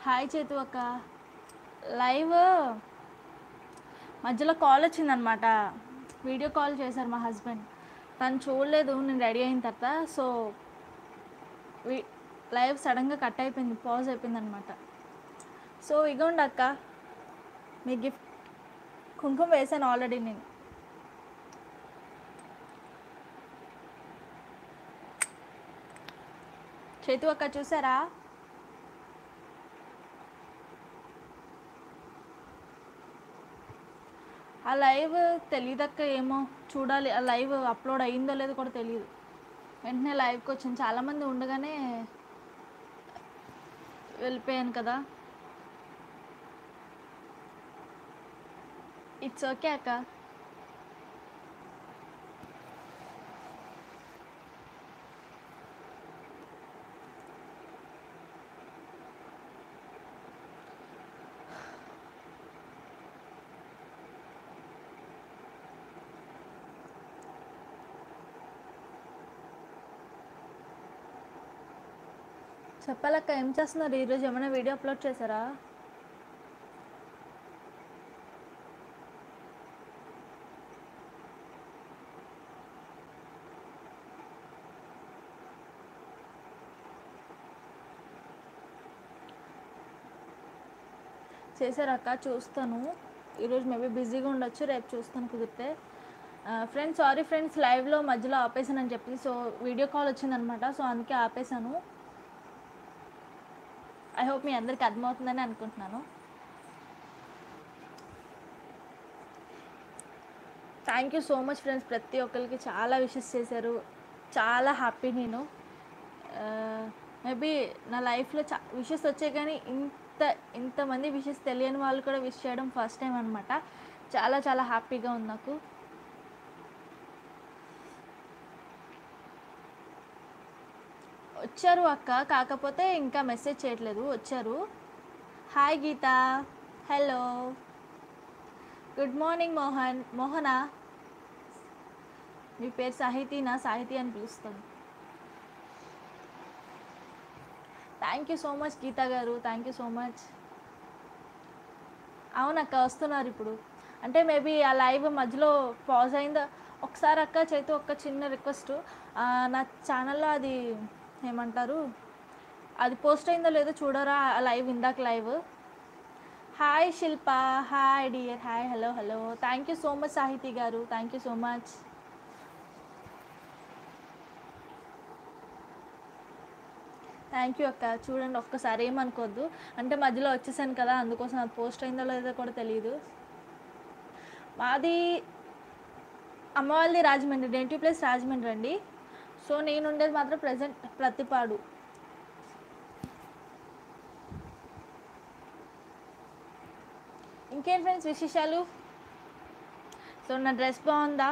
hi చేతు అక్క live మధ్యలో కాల్ వచ్చిందనమాట వీడియో కాల్ చేశారు మా హస్బెండ్ తను చూడలేదు నేను రెడీ అయిన తర్వాత సో వి- లైవ్ సడన్గా కట్ అయిపోయింది పాజ్ అయిపోయింది అనమాట సో ఇగోండి అక్క మీ గిఫ్ట్ కుంకుమ వేసాను ఆల్రెడీ నేను చేతు అక్క చూసారా ఆ లైవ్ తెలియదక్క ఏమో చూడాలి ఆ లైవ్ అప్లోడ్ అయిందో లేదో కూడా తెలియదు వెంటనే లైవ్కి వచ్చింది చాలామంది ఉండగానే వెళ్ళిపోయాను కదా ఇట్స్ ఓకే అక్క చెప్పాలక్క ఏం చేస్తున్నారు ఈరోజు ఏమైనా వీడియో అప్లోడ్ చేశారా చేశారక్క చూస్తాను ఈరోజు మేబీ బిజీగా ఉండొచ్చు రేపు చూస్తాను కుదిరితే ఫ్రెండ్స్ సారీ ఫ్రెండ్స్ లైవ్లో మధ్యలో ఆపేసానని చెప్పి సో వీడియో కాల్ వచ్చిందనమాట సో అందుకే ఆపేసాను ఐ హోప్ మీ అందరికి అర్థమవుతుందని అనుకుంటున్నాను thank you so much friends ప్రతి ఒక్కరికి చాలా విషెస్ చేశారు చాలా హ్యాపీ నేను మేబీ నా లైఫ్లో చా విషెస్ వచ్చాయి కానీ ఇంత ఇంతమంది విషెస్ తెలియని వాళ్ళు కూడా విష్ చేయడం ఫస్ట్ టైం అనమాట చాలా చాలా హ్యాపీగా ఉంది నాకు వచ్చారు అక్క కాకపోతే ఇంకా మెసేజ్ చేయట్లేదు వచ్చారు hi Geetha hello good morning Mohan మోహనా మీ పేరు సాహితీనా సాహితీ అని పిలుస్తాను thank you so much Geetha garu thank you so much అవునక్క వస్తున్నారు ఇప్పుడు అంటే మేబీ ఆ లైవ్ మధ్యలో పాజ్ అయిందా ఒకసారి అక్క చేతి ఒక చిన్న రిక్వెస్ట్ నా ఛానల్లో అది ఏమంటారు అది పోస్ట్ అయిందో లేదో చూడరా ఆ లైవ్ ఇందాక live hi Shilpa hi dear hi hello hello thank you so much Sahithi garu thank you so much thank you అక్క చూడండి ఒక్కసారి ఏమనుకోవద్దు అంటే మధ్యలో వచ్చేసాను కదా అందుకోసం అది పోస్ట్ అయిందో లేదో కూడా తెలియదు మాది అమ్మ వాళ్ళది రాజమండ్రి నేటివ్ ప్లేస్ రాజమండ్రి అండి సో నేను ఉండేది మాత్రం ప్రజెంట్ ప్రతిపాడు ఇంకేం ఫ్రెండ్స్ విశేషాలు సో నా డ్రెస్ బాగుందా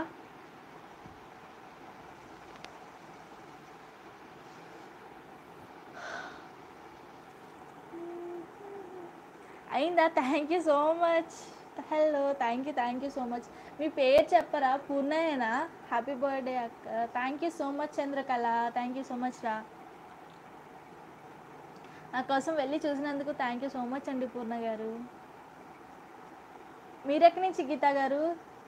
అయిందా thank you so much hello thank you thank you so much మీ పేరు చెప్పరా పూర్ణయేనా హ్యాపీ బర్త్డే అక్క thank you so much Chandrakala thank you so much రా నా కోసం వెళ్ళి చూసినందుకు థ్యాంక్ యూ సో మచ్ అండి పూర్ణ గారు మీరెక్కడి నుంచి గీత గారు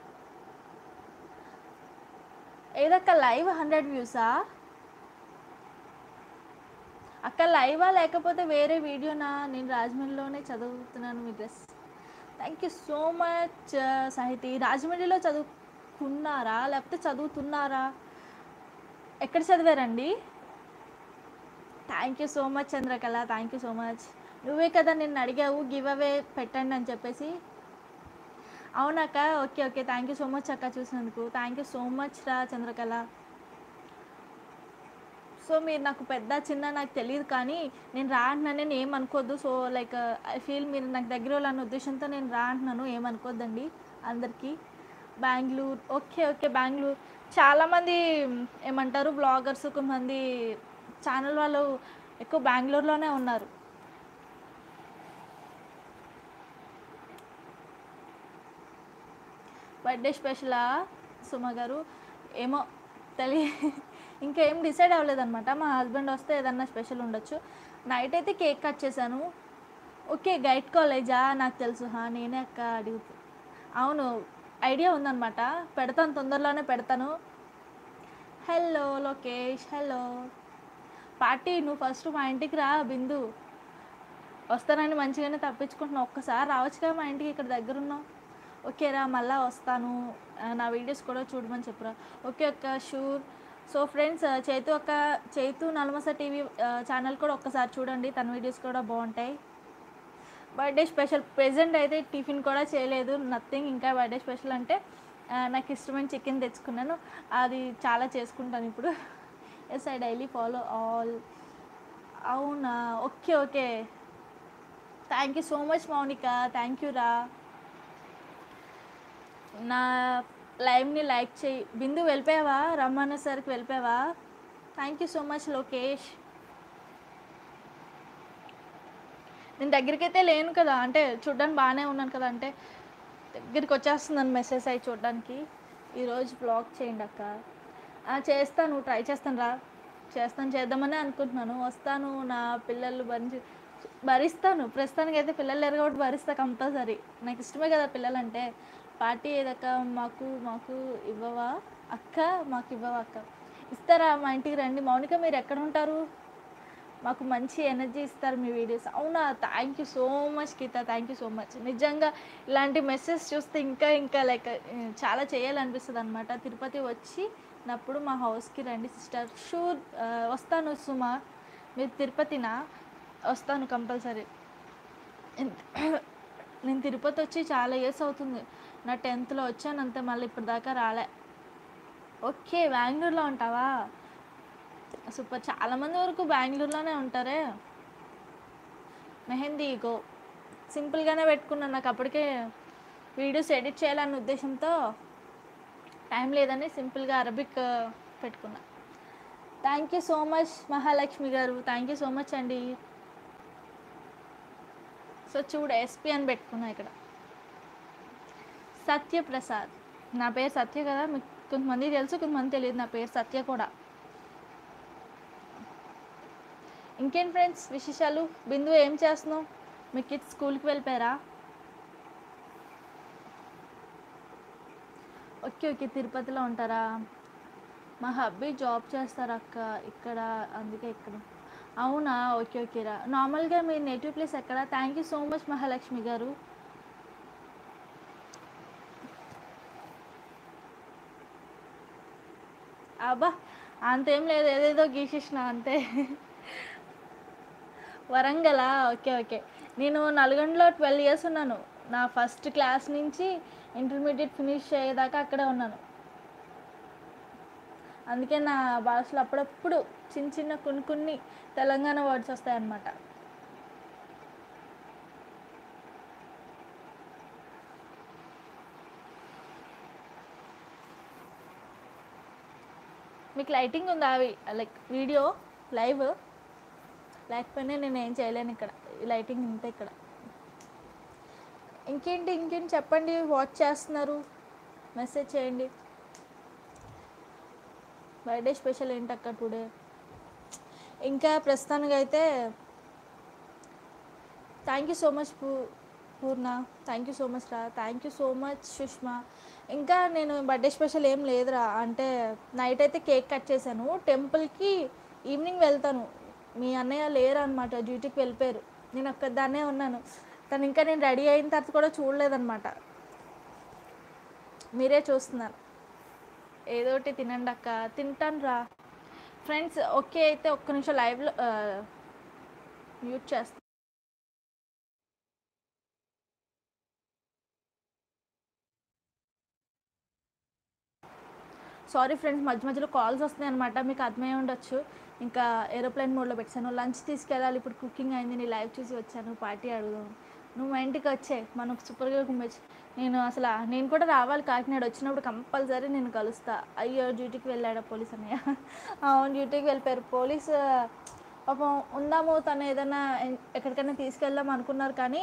ఏదక్క లైవ్ హండ్రెడ్ వ్యూసా అక్క లైవా లేకపోతే వేరే వీడియోనా నేను రాజమండ్రిలోనే చదువుతున్నాను మీ dress thank you so much Sahithi రాజమండ్రిలో చదువుకున్నారా లేకపోతే చదువుతున్నారా ఎక్కడ చదివారండి thank you so much Chandrakala thank you so much నువ్వే కదా నిన్ను అడిగావు గివ్ అవే పెట్టండి అని చెప్పేసి అవునక్క okay okay thank you so much అక్క చూసినందుకు థ్యాంక్ యూ సో మచ్ రా చంద్రకళ సో మీరు నాకు పెద్ద చిన్న నాకు తెలియదు కానీ నేను రా అంటున్నాను నేను ఏమనుకోవద్దు సో లైక్ ఐ ఫీల్ మీరు నాకు దగ్గర వాళ్ళు అన్న ఉద్దేశంతో నేను రా అంటున్నాను ఏమనుకోవద్దండి అందరికీ బెంగళూరు ఓకే ఓకే బెంగళూరు చాలామంది ఏమంటారు బ్లాగర్స్ కొంతమంది ఛానల్ వాళ్ళు ఎక్కువ బెంగళూరులోనే ఉన్నారు బర్త్డే స్పెషలా సుమ గారు ఏమో తెలియ ఇంకా ఏం డిసైడ్ అవ్వలేదన్నమాట మా హస్బెండ్ వస్తే ఏదన్నా స్పెషల్ ఉండొచ్చు నైట్ అయితే కేక్ కట్ చేశాను ఓకే గైడ్ కాలేజా నాకు తెలుసు హా నేనే అక్క అడుగుతు అవును ఐడియా ఉందన్నమాట పెడతాను తొందరలోనే పెడతాను హలో లోకేష్ హలో పార్టీ నువ్వు ఫస్ట్ మా ఇంటికి రా బిందు వస్తానని మంచిగానే తప్పించుకుంటున్నావు ఒక్కసారి రావచ్చుగా మా ఇంటికి ఇక్కడ దగ్గర ఉన్నావు ఓకే రా మళ్ళీ వస్తాను ఆ, నా వీడియోస్ కూడా చూడమని చెప్పురా ఓకే అక్క షూర్ సో ఫ్రెండ్స్ చైతు అక్క చైతు నల్మస టీవీ ఛానల్ కూడా ఒక్కసారి చూడండి తన వీడియోస్ కూడా బాగుంటాయి బర్త్డే స్పెషల్ ప్రెజెంట్ అయితే టిఫిన్ కూడా చేయలేదు నథింగ్ ఇంకా బర్త్డే స్పెషల్ అంటే ఆ, నాకు ఇష్టమైన చికెన్ తెచ్చుకున్నాను అది చాలా చేసుకుంటాను ఇప్పుడు yes I daily follow all అవునా okay okay thank you so much Mounika thank you రా నా లైవ్ని లైక్ చేయి బిందు వెళ్ళిపోయావా రమ్మన్న సరికి వెళ్ళిపోయావా thank you so much Lokesh నేను దగ్గరికి అయితే లేను కదా అంటే చూడ్డానికి బాగానే ఉన్నాను కదా అంటే దగ్గరికి వచ్చేస్తుందని మెసేజ్ అయ్యి చూడడానికి ఈరోజు బ్లాగ్ చేయండి అక్క ఆ, చేస్తాను ట్రై చేస్తాను రా చేస్తాను చేద్దామని అనుకుంటున్నాను వస్తాను నా పిల్లలు భరించి భరిస్తాను ప్రస్తుతానికి అయితే పిల్లలు లేరు కాబట్టి భరిస్తా కంపల్సరీ నాకు ఇష్టమే కదా పిల్లలు అంటే పార్టీ ఏదక్క మాకు మాకు ఇవ్వవా అక్క మాకు ఇవ్వవా అక్క ఇస్తారా మా ఇంటికి రండి మౌనిక మీరు ఎక్కడ ఉంటారు మాకు మంచి ఎనర్జీ ఇస్తారు మీ వీడియోస్ అవునా thank you so much Geetha thank you so much నిజంగా ఇలాంటి మెసేజ్ చూస్తే ఇంకా ఇంకా లైక్ చాలా చేయాలనిపిస్తుంది అనమాట తిరుపతి వచ్చినప్పుడు మా హౌస్కి రండి సిస్టర్ షూర్ వస్తాను సుమా మీరు తిరుపతినా వస్తాను కంపల్సరీ నేను తిరుపతి వచ్చి చాలా ఇయర్స్ అవుతుంది నా టెన్త్లో వచ్చాను అంతే మళ్ళీ ఇప్పటిదాకా రాలే ఓకే బెంగళూరులో ఉంటావా సూపర్ చాలా మంది వరకు బెంగళూరులోనే ఉంటారే మెహందీ గో సింపుల్గానే పెట్టుకున్నాను నాకు అప్పటికే వీడియోస్ ఎడిట్ చేయాలన్న ఉద్దేశంతో టైం లేదని సింపుల్గా అరబిక్ పెట్టుకున్నా thank you so much Mahalakshmi garu thank you so much అండి సో చూడు ఎస్పీ అని పెట్టుకున్నా ఇక్కడ సత్యప్రసాద్ నా పేరు సత్య కదా మీకు కొంతమంది తెలుసు కొంతమంది తెలియదు నా పేరు సత్య కూడా ఇంకేం ఫ్రెండ్స్ విశేషాలు బిందు ఏం చేస్తున్నావు మీ కిడ్స్ స్కూల్కి వెళ్ళిపోయారా ఓకే ఓకే తిరుపతిలో ఉంటారా మా హబ్బీ జాబ్ చేస్తారు అక్క ఇక్కడ అందుకే ఇక్కడ అవునా ఓకే ఓకే రా నార్మల్గా మీ నేటివ్ ప్లేస్ ఎక్కడ thank you so much Mahalakshmi garu అబ్బా అంతేం లేదు ఏదేదో గీసేసిన అంతే వరంగలా ఓకే ఓకే నేను నల్గొండలో ట్వెల్వ్ ఇయర్స్ ఉన్నాను నా ఫస్ట్ క్లాస్ నుంచి ఇంటర్మీడియట్ ఫినిష్ అయ్యేదాకా అక్కడే ఉన్నాను అందుకే నా భాషలో అప్పుడప్పుడు చిన్న చిన్న కొన్ని కొన్ని తెలంగాణ వర్డ్స్ వస్తాయన్నమాట మీకు లైటింగ్ ఉందా అవి లైక్ వీడియో లైవ్ లేకపోయినా నేను ఏం చేయలేను ఇక్కడ ఈ లైటింగ్ ఇంతే ఇక్కడ ఇంకేంటి ఇంకేంటి చెప్పండి వాచ్ చేస్తున్నారు మెసేజ్ చేయండి బర్త్డే స్పెషల్ ఏంటక్క టుడే ఇంకా ప్రస్తుతానికి అయితే థ్యాంక్ యూ సో మచ్ పూ Poorna thank you so much రా thank you so much Sushma ఇంకా నేను బర్త్డే స్పెషల్ ఏం లేదురా అంటే నైట్ అయితే కేక్ కట్ చేశాను టెంపుల్కి ఈవినింగ్ వెళ్తాను మీ అన్నయ్య లేరు అనమాట డ్యూటీకి వెళ్ళిపోయారు నేను ఒక్కదాన్నే ఉన్నాను తను ఇంకా నేను రెడీ అయిన తర్వాత కూడా చూడలేదన్నమాట మీరే చూస్తున్నారు ఏదో ఒకటి తినండి అక్క తింటాను రా ఫ్రెండ్స్ ఓకే అయితే ఒక్క నిమిషం లైవ్లో మ్యూట్ చేస్తాను సారీ ఫ్రెండ్స్ మధ్య మధ్యలో కాల్స్ వస్తున్నాయి అనమాట మీకు అర్థమై ఉండొచ్చు ఇంకా ఏరోప్లేన్ మోడ్లో పెట్టాను లంచ్ తీసుకెళ్ళాలి ఇప్పుడు కుకింగ్ అయింది నీ లైవ్ చూసి వచ్చాను పార్టీ అడుగుదాం నువ్వు మా ఇంటికి వచ్చే మనం సూపర్గా కుమ్మచ్చు నేను అసలు నేను కూడా రావాలి కాకినాడ వచ్చినప్పుడు కంపల్సరీ నేను కలుస్తా అయ్యో డ్యూటీకి వెళ్ళాడా పోలీస్ అన్నయ్య అవును డ్యూటీకి వెళ్ళిపోయారు పోలీస్ పాపం ఉందాము తను ఏదైనా ఎన్- ఎక్కడికైనా తీసుకెళ్దాం అనుకున్నారు కానీ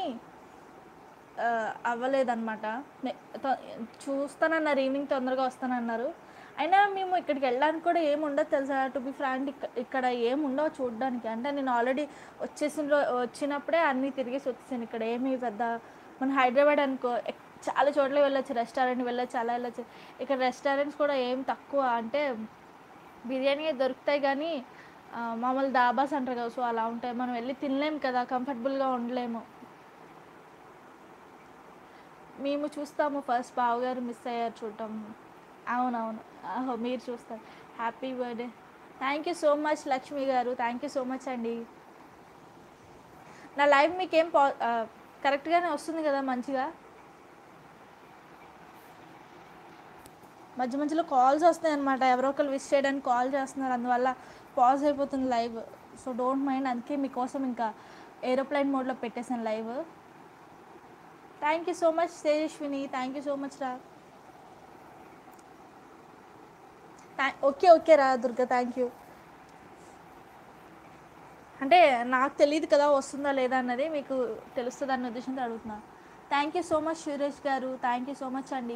ఆ, అవ్వలేదన్నమాట నే- తొ- చూస్తానన్నారు ఈవినింగ్ తొందరగా వస్తానన్నారు అయినా మేము ఇక్కడికి వెళ్ళడానికి కూడా ఏమి ఉండదు తెలుసా టు బి ఫ్రాంక్ ఇక్కడ ఏమి ఉండవు చూడడానికి అంటే నేను ఆల్రెడీ వచ్చేసిన రో- వచ్చినప్పుడే అన్నీ తిరిగేసి వచ్చేసాను ఇక్కడ ఏమి పెద్ద మన హైదరాబాద్ అనుకో ఎక్- చాలా చోట్ల వెళ్ళొచ్చు రెస్టారెంట్ వెళ్ళొచ్చు అలా వెళ్ళొచ్చు ఇక్కడ రెస్టారెంట్స్ కూడా ఏం తక్కువ అంటే బిర్యానీ దొరుకుతాయి కానీ ఆ, మామూలు డాబాస్ అంటారు కదా సో అలా ఉంటాయి మనం వెళ్ళి తినలేము కదా కంఫర్టబుల్గా ఉండలేము మేము చూస్తాము ఫస్ట్ బావగారు మిస్ అయ్యారు చూడటం అవునవును ఆహో మీరు చూస్తారు happy birthday thank you so much Lakshmi garu thank you so much అండి నా లైవ్ మీకేం పా కరెక్ట్గానే వస్తుంది కదా మంచిగా మధ్య మధ్యలో కాల్స్ వస్తాయి అనమాట ఎవరో ఒకరు విష్ చేయడానికి కాల్ చేస్తున్నారు అందువల్ల పాజ్ అయిపోతుంది లైవ్ సో డోంట్ మైండ్ అందుకే మీకోసం ఇంకా ఏరోప్లైన్ మోడ్లో పెట్టేశాను live thank you so much Tejaswini thank you so much రా థ్యా- ఓకే ఓకే రా దుర్గా థ్యాంక్ యూ అంటే నాకు తెలియదు కదా వస్తుందా లేదా అన్నది మీకు తెలుస్తుంది అన్న ఉద్దేశంతో అడుగుతున్నా thank you so much Suresh garu thank you so much అండి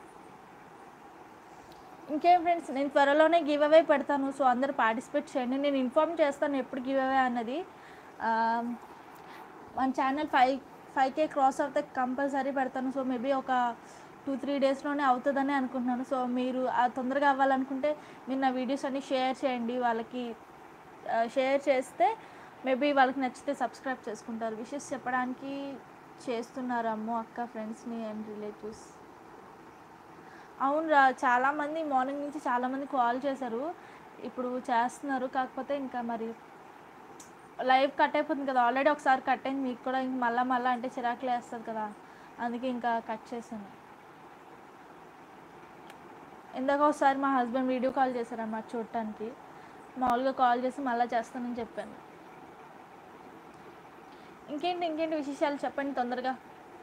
ఇంకేం ఫ్రెండ్స్ నేను త్వరలోనే గివ్ అవే పెడతాను సో అందరు పార్టిసిపేట్ చేయండి నేను ఇన్ఫార్మ్ చేస్తాను ఎప్పుడు గివ్ అవే అన్నది ఆ, మన channel five five K cross అవుతే కంపల్సరీ పెడతాను సో మేబీ ఒక టూ త్రీ డేస్లోనే అవుతుందని అనుకుంటున్నాను సో మీరు ఆ తొందరగా అవ్వాలనుకుంటే మీరు నా వీడియోస్ అన్ని షేర్ చేయండి వాళ్ళకి షేర్ చేస్తే మేబీ వాళ్ళకి నచ్చితే సబ్స్క్రైబ్ చేసుకుంటారు విషెస్ చెప్పడానికి చేస్తున్నారు అమ్మో అక్క ఫ్రెండ్స్ని అండ్ రిలేటివ్స్ అవునురా చాలామంది మార్నింగ్ నుంచి చాలామంది కాల్ చేశారు ఇప్పుడు చేస్తున్నారు కాకపోతే ఇంకా మరి లైవ్ కట్ అయిపోతుంది కదా ఆల్రెడీ ఒకసారి కట్ అయింది మీకు కూడా ఇంక మళ్ళా మళ్ళా అంటే చిరాకులు వేస్తుంది కదా అందుకే ఇంకా కట్ చేశాను ఇందాక ఒకసారి మా హస్బెండ్ వీడియో కాల్ చేశారన్నమాట చూడటానికి మామూలుగా కాల్ చేసి మళ్ళీ చేస్తానని చెప్పాను ఇంకేంటి ఇంకేంటి విశేషాలు చెప్పండి తొందరగా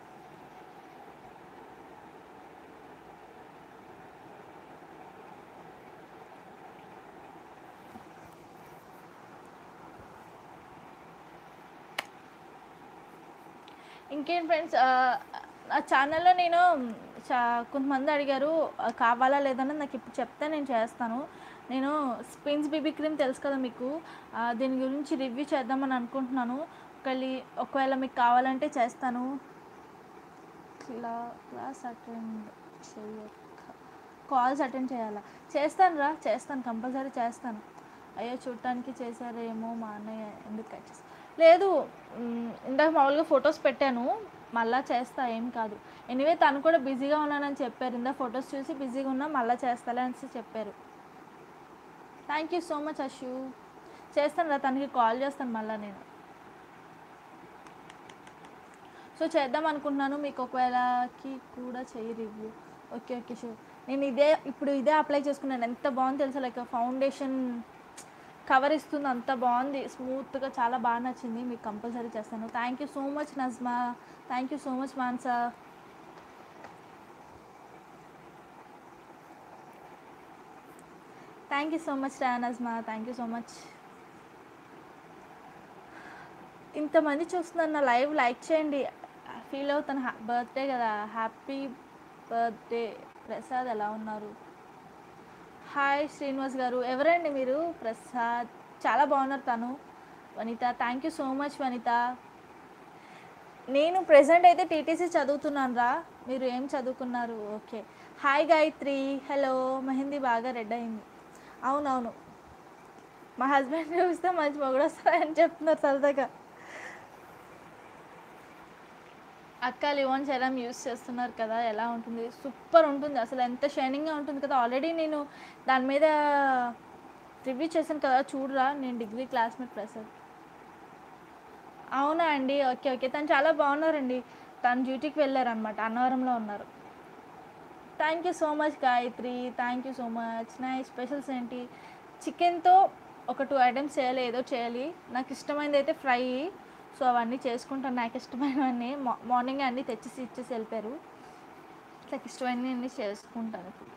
ఇంకేం ఫ్రెండ్స్ నా ఛానల్లో నేను చా కొంతమంది అడిగారు ఆ, కావాలా లేదని నాకు ఇప్పుడు చెప్తే నేను చేస్తాను నేను స్పిన్స్ బీబీ క్రీమ్ తెలుసు కదా మీకు ఆ, దీని గురించి రివ్యూ చేద్దామని అనుకుంటున్నాను ఒకవేళ ఒకవేళ మీకు కావాలంటే చేస్తాను క్లా క్లాస్ అటెండ్ చేయక కాల్స్ అటెండ్ చేయాలా చేస్తాను రా చేస్తాను కంపల్సరీ చేస్తాను అయ్యో చూడటానికి చేశారేమో మా అన్నయ్య ఎందుకు కట్ చేస్తా లేదు మ్, ఇందాక మామూలుగా ఫొటోస్ పెట్టాను మళ్ళా చేస్తా ఏం కాదు ఎనివే తను కూడా బిజీగా ఉన్నానని చెప్పారు ఇందా ఫొటోస్ చూసి బిజీగా ఉన్నా మళ్ళీ చేస్తాలే అని చెప్పారు thank you so much Ashu చేస్తాను రా తనకి కాల్ చేస్తాను మళ్ళీ నేను సో చేద్దాం అనుకుంటున్నాను మీకు ఒకవేళకి కూడా చెయ్యి రివ్యూ ఓకే ఓకే షూర్ నేను ఇదే ఇప్పుడు ఇదే అప్లై చేసుకున్నాను ఎంత బాగుంది తెలుసా లైక్ ఫౌండేషన్ కవర్ ఇస్తుంది అంత బాగుంది స్మూత్గా చాలా బాగా నచ్చింది మీకు కంపల్సరీ చేస్తాను thank you so much Najma thank you so much Mansa thank you so much రా Najma thank you so much ఇంతమంది చూస్తున్నారు నా లైవ్ లైక్ చేయండి ఫీల్ అవుతాను బర్త్డే కదా హ్యాపీ బర్త్డే ప్రసాద్ ఎలా ఉన్నారు హాయ్ శ్రీనివాస్ గారు ఎవరండి మీరు ప్రసాద్ చాలా బాగున్నారు తను Vanitha thank you so much Vanitha నేను ప్రెసెంట్ అయితే టీటీసీ చదువుతున్నాను రా మీరు ఏం చదువుకున్నారు okay hi Gayathri hello mehndi బాగా రెడ్ అయింది అవునవును మా హస్బెండ్ చూస్తే మంచి మొగుడు వస్తారని చెప్తున్నారు సరదాగా అక్క లివోన్ సెరమ్ యూస్ చేస్తున్నారు కదా ఎలా ఉంటుంది సూపర్ ఉంటుంది అసలు ఎంత షైనింగ్గా ఉంటుంది కదా ఆల్రెడీ నేను దాని మీద రివ్యూ చేశాను కదా చూడరా నేను డిగ్రీ క్లాస్మేట్ ప్రసాద్ అవునా అండి ఓకే ఓకే తను చాలా బాగున్నారండి తను డ్యూటీకి వెళ్ళారనమాట అన్నవరంలో ఉన్నారు thank you so much Gayathri thank you so much నా స్పెషల్స్ ఏంటి చికెన్తో ఒక టూ ఐటమ్స్ చేయాలి ఏదో చేయాలి నాకు ఇష్టమైనది అయితే ఫ్రై సో అవన్నీ చేసుకుంటాను నాకు ఇష్టమైనవన్నీ మా- మార్నింగ్ అన్నీ తెచ్చేసి ఇచ్చేసి వెళ్ళిపోయారు నాకు ఇష్టమైనవి అన్నీ చేసుకుంటాను ఇప్పుడు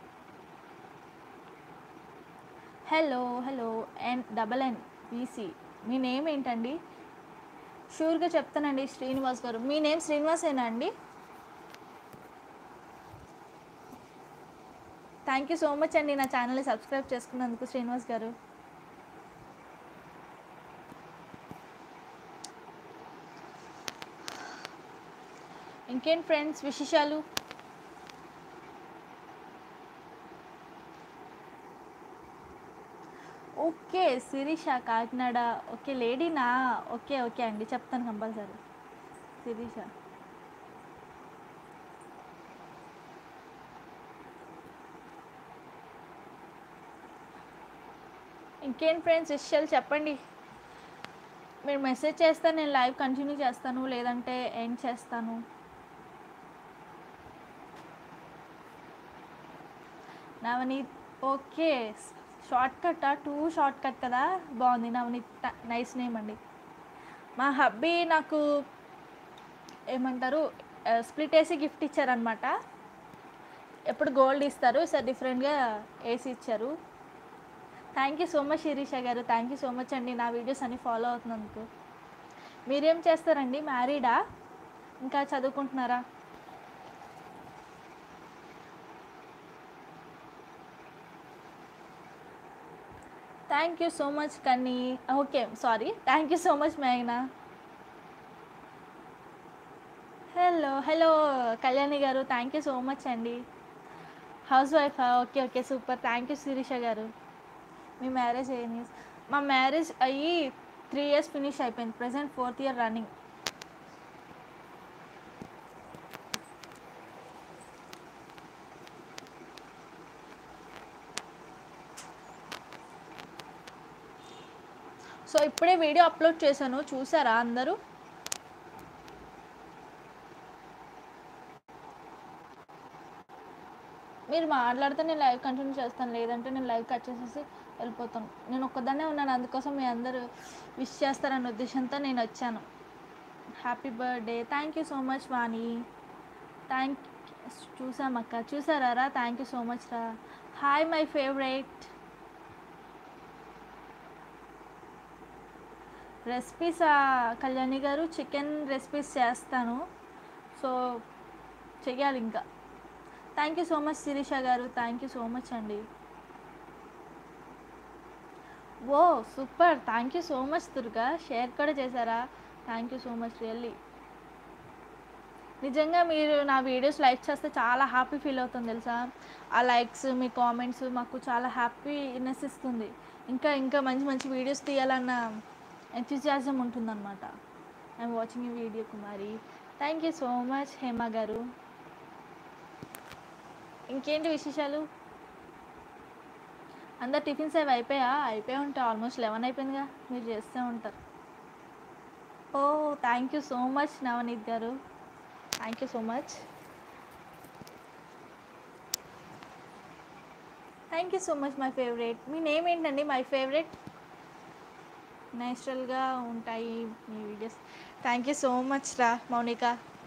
hello hello N double N BC మీ నేమ్ ఏంటండి షూర్గా చెప్తానండి శ్రీనివాస్ గారు మీ నేమ్ శ్రీనివాసేనా అండి థ్యాంక్ యూ సో మచ్ అండి నా ఛానల్ని సబ్స్క్రైబ్ చేసుకున్నందుకు శ్రీనివాస్ గారు ఇంకేం ఫ్రెండ్స్ విశేషాలు ఓకే శిరీష కాకినాడ ఓకే లేడీనా ఓకే ఓకే అండి చెప్తాను కంపల్సరీ శిరీష ఇంకేం ఫ్రెండ్స్ విషయాలు చెప్పండి మీరు మెసేజ్ చేస్తే నేను లైవ్ కంటిన్యూ చేస్తాను లేదంటే ఎండ్ చేస్తాను Navneeth okay short cut too short cut కదా బాగుంది నవనీత్ నైస్ నేమ్ అండి మా హబ్బీ నాకు ఏమంటారు స్ప్లిట్ వేసి గిఫ్ట్ ఇచ్చారనమాట ఎప్పుడు గోల్డ్ ఇస్తారు సార్ డిఫరెంట్గా వేసి ఇచ్చారు thank you so much Sirisha garu thank you so much అండి నా వీడియోస్ అన్ని ఫాలో అవుతున్నందుకు మీరేం చేస్తారండి మ్యారీడా ఇంకా చదువుకుంటున్నారా thank you so much Kanni okay sorry thank you so much మేఘనా hello hello Kalyani garu thank you so much అండి house wife okay okay super thank you Sirisha garu మీ మ్యారేజ్ అయ్యింది మా మ్యారేజ్ అయ్యి త్రీ ఇయర్స్ ఫినిష్ అయిపోయింది present fourth year running so ఇప్పుడే video upload చేశాను చూసారా అందరూ మీరు మాట్లాడితే నేను లైవ్ కంటిన్యూ చేస్తాను లేదంటే నేను లైవ్ కట్ చేసేసి వెళ్ళిపోతాను నేను ఒక్కదాన్నే ఉన్నాను అందుకోసం మీ అందరూ విష్ చేస్తారన్న ఉద్దేశంతో నేను వచ్చాను happy birthday thank you so much Vani thank చూసామక్క చూసారా థ్యాంక్ యూ సో మచ్ రా hi my favourite recipes Kalyani garu chicken recipes చేస్తాను సో చెయ్యాలి ఇంకా thank you so much Sirisha garu thank you so much అండి ఓ super thank you so much Durga share కూడా చేశారా thank you so much really నిజంగా మీరు నా వీడియోస్ లైక్ చేస్తే చాలా హ్యాపీ ఫీల్ అవుతుంది తెలుసా ఆ లైక్స్ మీ కామెంట్స్ మాకు చాలా హ్యాపీనెస్ ఇస్తుంది ఇంకా ఇంకా మంచి మంచి వీడియోస్ తీయాలన్న ఎంతూజియాజం ఉంటుందన్నమాట ఐఎమ్ వాచింగ్ ఈ video Kumari thank you so much Hema garu ఇంకేంటి విశేషాలు అందరు టిఫిన్స్ అవి అయిపోయా అయిపోయి ఉంటాయి ఆల్మోస్ట్ లెవెన్ అయిపోయిందిగా మీరు చేస్తూ ఉంటారు ఓ thank you so much Navneeth garu thank you so much thank you so much my favourite మీ నేమ్ ఏంటండి మై ఫేవరెట్ నేచురల్గా ఉంటాయి మీ videos thank you so much రా మౌనిక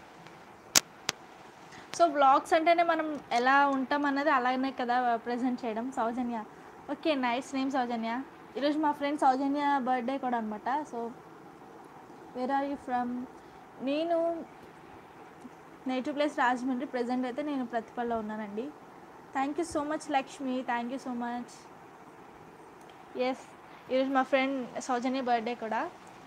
సో బ్లాగ్స్ అంటేనే మనం ఎలా ఉంటాం అన్నది అలాగనే కదా ప్రజెంట్ చేయడం Soujanya okay nice name Soujanya ఈరోజు మా ఫ్రెండ్ సౌజన్య బర్త్డే కూడా అనమాట so where are you from నేను నేటివ్ ప్లేస్ రాజమండ్రి ప్రజెంట్ అయితే నేను ప్రతిపల్లో ఉన్నానండి thank you so much Lakshmi thank you so much yes ఈరోజు మా ఫ్రెండ్ సౌజన్య బర్త్డే కూడా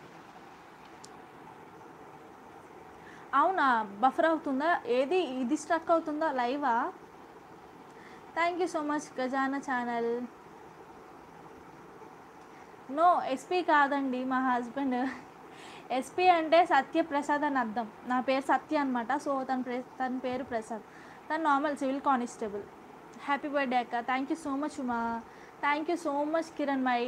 అవునా బఫర్ అవుతుందా ఏది ఇది స్ట్రక్ అవుతుందా లైవా thank you so much Gajana channel no SP కాదండి మా హస్బెండ్ ఎస్పీ అంటే సత్యప్రసాద్ అని అర్థం నా పేరు సత్య అనమాట సో తన ప్రే తన పేరు ప్రసాద్ తను normal civil constable happy birthday అక్క thank you so much Uma thank you so much Kiran my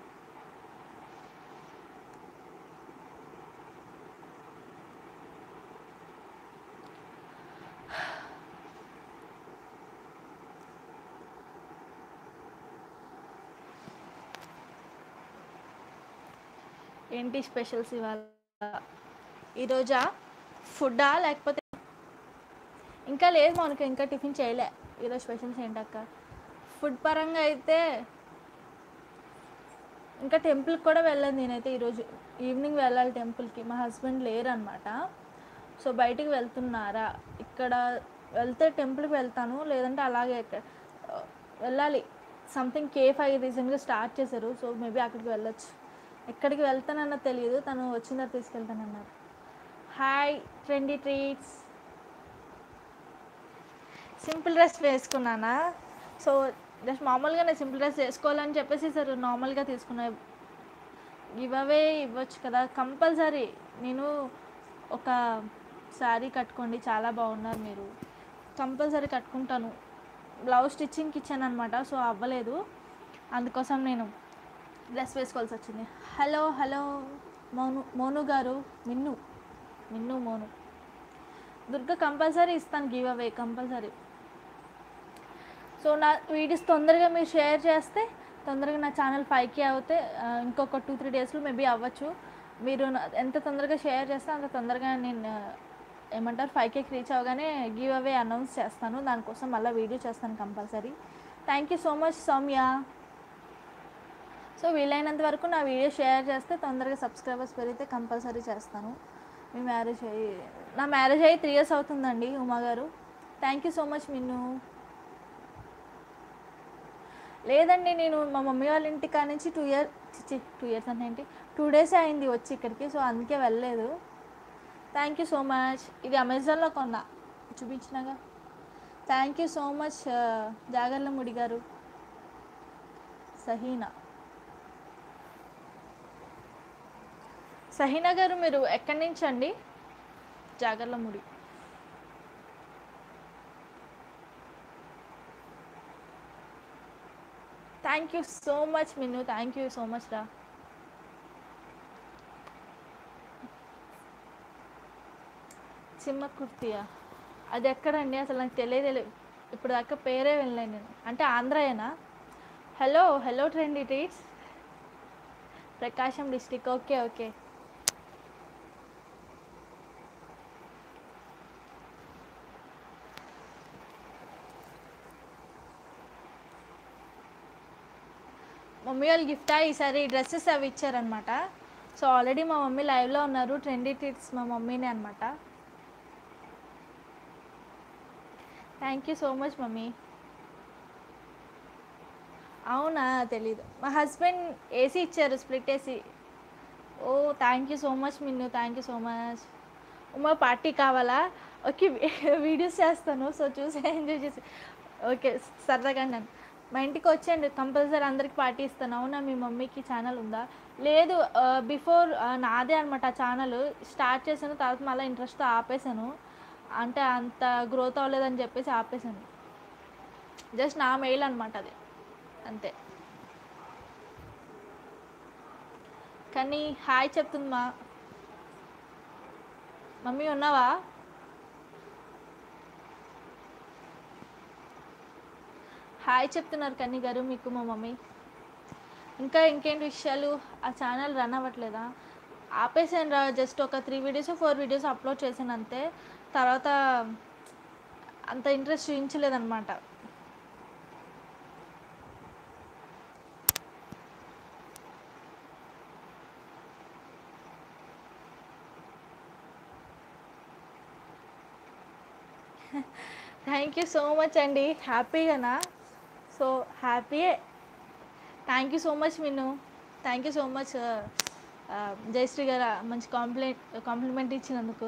ఏంటి స్పెషల్స్ ఇవాళ ఈరోజా ఫుడ్డా లేకపోతే ఇంకా లేదు మనకి ఇంకా టిఫిన్ చేయలే ఈరోజు స్పెషల్స్ ఏంటక్క ఫుడ్ పరంగా అయితే ఇంకా టెంపుల్కి కూడా వెళ్ళాను నేనైతే ఈరోజు ఈవినింగ్ వెళ్ళాలి టెంపుల్కి మా హస్బెండ్ లేరు అనమాట సో బయటికి వెళ్తున్నారా ఇక్కడ వెళ్తే టెంపుల్కి వెళ్తాను లేదంటే అలాగే ఇక్కడ వెళ్ళాలి సంథింగ్ కేఫ్ అయ్యి రీసెంట్గా స్టార్ట్ చేశారు సో మేబీ అక్కడికి వెళ్ళొచ్చు ఎక్కడికి వెళ్తానన్న తెలియదు తను వచ్చిన తర్వాత తీసుకెళ్తానన్నారు hi trendy treats simple dress వేసుకున్నానా సో జస్ట్ మామూలుగా నేను సింపుల్ డ్రెస్ వేసుకోవాలని చెప్పేసి సార్ నార్మల్గా తీసుకున్నా గివ్ అవే ఇవ్వచ్చు కదా కంపల్సరీ నేను ఒక శారీ కట్టుకోండి చాలా బాగున్నారు మీరు కంపల్సరీ కట్టుకుంటాను బ్లౌజ్ స్టిచ్చింగ్కి ఇచ్చాను అనమాట సో అవ్వలేదు అందుకోసం నేను డ్రెస్ వేసుకోవాల్సి వచ్చింది హలో హలో మోను మోను గారు మిన్ను మిన్ను మోను దుర్గ కంపల్సరీ ఇస్తాను గివ్ అవే కంపల్సరీ సో నా వీడియోస్ తొందరగా మీరు షేర్ చేస్తే తొందరగా నా ఛానల్ ఫైవ్కి అవుతే ఆ, ఇంకొక టూ త్రీ డేస్లో మేబీ అవ్వచ్చు మీరు నా- ఎంత తొందరగా షేర్ చేస్తే అంత తొందరగా నేను ఆ, ఏమంటారు ఫైవ్ కేకి రీచ్ అవగానే గివ్ అవే అనౌన్స్ చేస్తాను దానికోసం మళ్ళీ వీడియో చేస్తాను compulsory thank you so much Soumya so వీలైనంత వరకు నా వీడియో షేర్ చేస్తే తొందరగా సబ్స్క్రైబర్స్ పెరిగితే కంపల్సరీ చేస్తాను మీ మ్యారేజ్ అయ్యి నా మ్యారేజ్ అయ్యి త్రీ ఇయర్స్ అవుతుందండి ఉమా గారు thank you so much Minnu లేదండి నేను మా మమ్మీ వాళ్ళ ఇంటి కాడ నుంచి టూ ఇయర్ చిచ్చి టూ ఇయర్స్ అంటే ఏంటి టూ డేస్ అయింది వచ్చి ఇక్కడికి సో అందుకే వెళ్ళలేదు థ్యాంక్ యూ సో మచ్ ఇది అమెజాన్లో కొన్నా చూపించినాగా thank you so much Jagarlamudi గారు సహీనా సహీనా గారు మీరు ఎక్కడి నుంచి అండి Jagarlamudi thank you so much Minnu thank you so much రా చిమ్మ కుర్తియా అది ఎక్కడండి అసలు నాకు తెలియదు ఇప్పుడు దాకా పేరే వెళ్ళలేను నేను అంటే ఆంధ్రాయేనా hello hello trendy treats Prakasam district okay okay mummy వాళ్ళు గిఫ్టా ఈసారి డ్రెస్సెస్ అవి ఇచ్చారనమాట సో ఆల్రెడీ మా మమ్మీ లైవ్లో ఉన్నారు ట్రెండీ ట్రీట్స్ మా మమ్మీనే అనమాట thank you so much mummy అవునా తెలీదు మా హస్బెండ్ ఏసీ ఇచ్చారు స్ప్లిట్ ఏసీ ఓ thank you so much Minnu thank you so much Uma party కావాలా ఓకే వీడియోస్ చేస్తాను సో చూసి ఎంజాయ్ చేసి ఓకే సరదాగా నన్ను మా ఇంటికి వచ్చేయండి కంపల్సరీ అందరికి పార్టీ ఇస్తాను అవునా మీ మమ్మీకి ఛానల్ ఉందా లేదు బిఫోర్ నాదే అనమాట ఆ ఛానల్ స్టార్ట్ చేశాను తర్వాత మళ్ళీ ఇంట్రెస్ట్ ఆపేశాను అంటే అంత గ్రోత్ అవ్వలేదని చెప్పేసి ఆపేశాను జస్ట్ నా మెయిల్ అనమాట అది అంతే కానీ హాయ్ చెప్తుంది మా మమ్మీ ఉన్నావా హాయ్ చెప్తున్నారు కన్నీ గారు మీకు మా మమ్మీ ఇంకా ఇంకేంటి విషయాలు ఆ ఛానల్ రన్ అవ్వట్లేదా ఆపేసాను రా జస్ట్ ఒక three videos four videos upload చేశాను అంతే తర్వాత అంత ఇంట్రెస్ట్ చూపించలేదన్నమాట థ్యాంక్ యూ సో మచ్ అండి హ్యాపీగానా సో హ్యాపీయే thank you so much Minnu thank you so much Jayashree గారు మంచి కాంప్లిమెంట్ కాంప్లిమెంట్ ఇచ్చినందుకు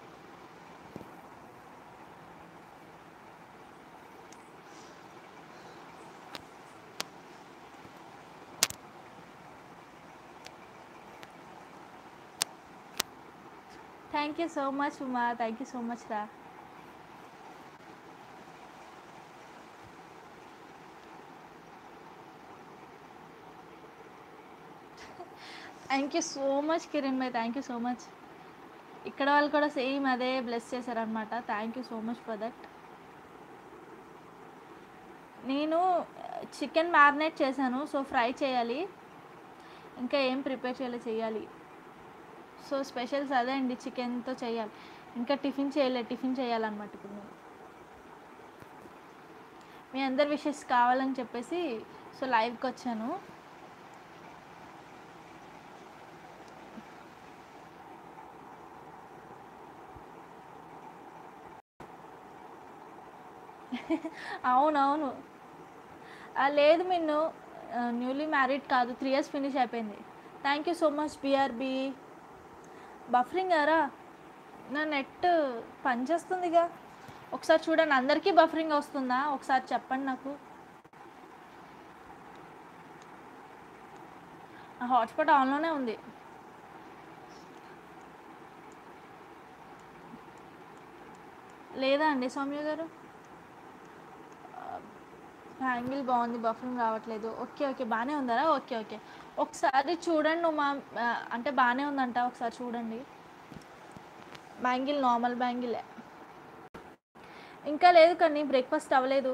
thank you so much Uma thank you so much రా thank you so much Kiran bhai thank you so much ఇక్కడ వాళ్ళు కూడా సేమ్ అదే బ్లెస్ చేశారనమాట thank you so much for that నేను చికెన్ మ్యారినేట్ చేశాను సో ఫ్రై చేయాలి ఇంకా ఏం ప్రిపేర్ చేయాలి చేయాలి సో స్పెషల్స్ అదే అండి చికెన్తో చేయాలి ఇంకా టిఫిన్ చేయలేదు టిఫిన్ చేయాలన్నమాట ఇప్పుడు నేను మీ అందరి విషెస్ కావాలని చెప్పేసి సో లైవ్కి వచ్చాను అవునవును ఆ, లేదు మిన్ను న్యూలీ మ్యారీడ్ కాదు త్రీ ఇయర్స్ ఫినిష్ అయిపోయింది thank you so much BRB buffering అరా నా నెట్ పనిచేస్తుందిగా ఒకసారి చూడండి అందరికీ బఫరింగ్ వస్తుందా ఒకసారి చెప్పండి నాకు నా హాట్స్పాట్ ఆన్లోనే ఉంది లేదా అండి సౌమ్య గారు యాంగిల్ బాగుంది బఫరింగ్ రావట్లేదు ఓకే ఓకే బాగానే ఉందరా ఓకే ఓకే ఒకసారి చూడండి నువ్వు మా ఆ, అంటే బాగానే ఉందంట ఒకసారి చూడండి బ్యాంగిల్ నార్మల్ బ్యాంగిలే ఇంకా లేదు కానీ బ్రేక్ఫాస్ట్ అవ్వలేదు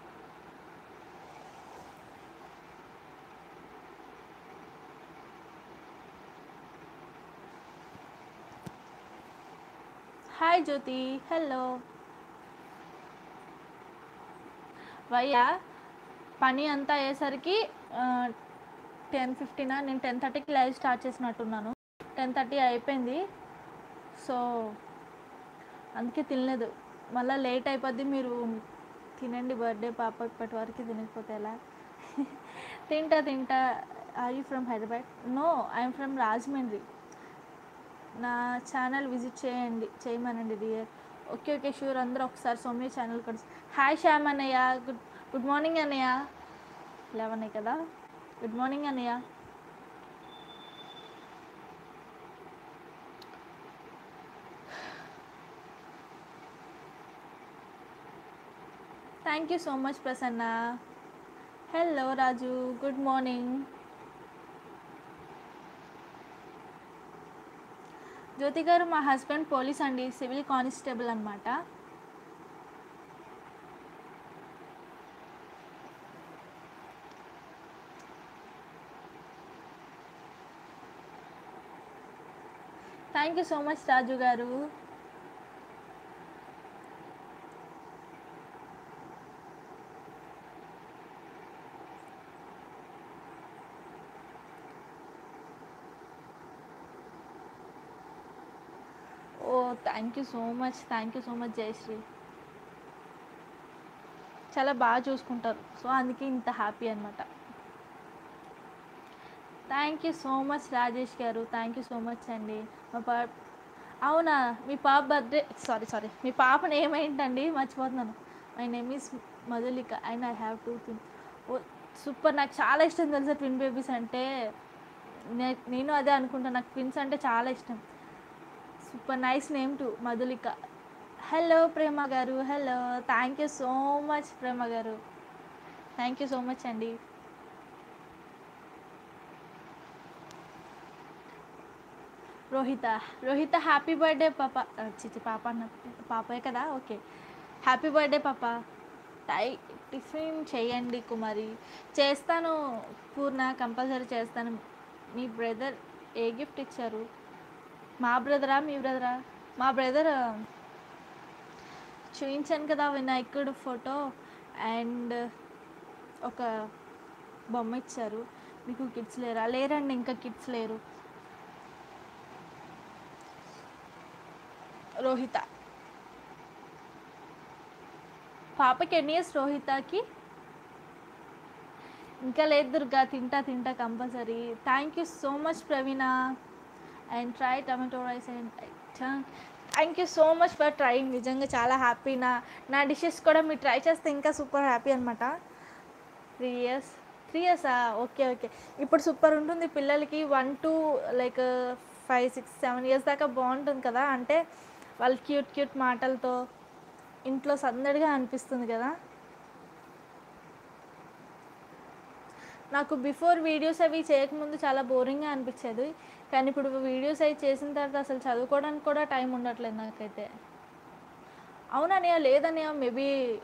హాయ్ జ్యోతి హలో భయ్యా పని అంతా అయ్యేసరికి టెన్ ఫిఫ్టీనా నేను టెన్ థర్టీకి లైవ్ స్టార్ట్ చేసినట్టున్నాను టెన్ థర్టీ అయిపోయింది సో అందుకే తినలేదు మళ్ళీ లేట్ అయిపోద్ది మీరు తినండి బర్త్డే పాప ఇప్పటి వరకు తినకపోతే ఎలా తింటా తింటా are you from Hyderabad no I'm from Rajahmundry నా ఛానల్ విజిట్ చేయండి చేయమనండి డియర్ ఓకే ఓకే షూర్ అందరూ ఒకసారి సౌమ్య ఛానల్ కూడా హాయ్ శ్యామ్ అన్నయ్య గుడ్ గుడ్ మార్నింగ్ అన్నయ్య లేవన్నాయి కదా గుడ్ మార్నింగ్ అన్నయ్య thank you so much Prasanna hello Raju good morning Jyoti గారు మా హస్బెండ్ పోలీస్ అండి సివిల్ కానిస్టేబుల్ అనమాట thank you so much Raju గారు ఓ thank you so much thank you so much Jayashree చాలా బాగా చూసుకుంటారు సో అందుకే ఇంత హ్యాపీ అనమాట thank you so much Rajesh గారు థ్యాంక్ యూ సో మచ్ అండి మా పా అవునా మీ పాప బర్త్డే సారీ సారీ మీ పాప నేమ్ ఏంటండి మర్చిపోతున్నాను my name is Madhulika and I have two thing ఓ సూపర్ నాకు చాలా ఇష్టం తెలుసా ట్విన్ బేబీస్ అంటే నే- నేను అదే అనుకుంటాను నాకు ట్విన్స్ అంటే చాలా ఇష్టం super nice name to Madhulika hello Prema గారు hello thank you so much Prema గారు థ్యాంక్ యూ సో మచ్ అండి రోహిత రోహిత హ్యాపీ బర్త్డే పాప ఆ, చిచి పాప అన్న పాపే కదా ఓకే హ్యాపీ బర్త్డే పాప టై టిఫిన్ చేయండి కుమారి చేస్తాను పూర్ణ కంపల్సరీ చేస్తాను మీ బ్రదర్ ఏ గిఫ్ట్ ఇచ్చారు మా బ్రదరా మీ బ్రదరా మా బ్రదర్ చూపించాను కదా వినాయకుడు ఫోటో అండ్ ఒక బొమ్మ ఇచ్చారు మీకు కిడ్స్ లేరా లేరండి ఇంకా కిడ్స్ లేరు రోహిత పాపకి ఎన్ని ఇయర్స్ రోహితకి ఇంకా లేదు దుర్గా తింటా తింటా compulsory thank you so much Praveena and try tomato rice and thank you so much for trying నిజంగా చాలా హ్యాపీ నా నా డిషెస్ కూడా మీరు ట్రై చేస్తే ఇంకా సూపర్ హ్యాపీ అనమాట త్రీ ఇయర్స్ త్రీ ఇయర్సా ఓకే ఓకే ఇప్పుడు సూపర్ ఉంటుంది పిల్లలకి one two like five six seven years దాకా బాగుంటుంది కదా అంటే వాళ్ళు క్యూట్ క్యూట్ మాటలతో ఇంట్లో సందడిగా అనిపిస్తుంది కదా నాకు బిఫోర్ వీడియోస్ అవి చేయకముందు చాలా బోరింగ్గా అనిపించేది కానీ ఇప్పుడు వీడియోస్ అవి చేసిన తర్వాత అసలు చదువుకోవడానికి కూడా టైం ఉండట్లేదు నాకైతే అవునన్నయ్య లేదన్నయ్య మేబీ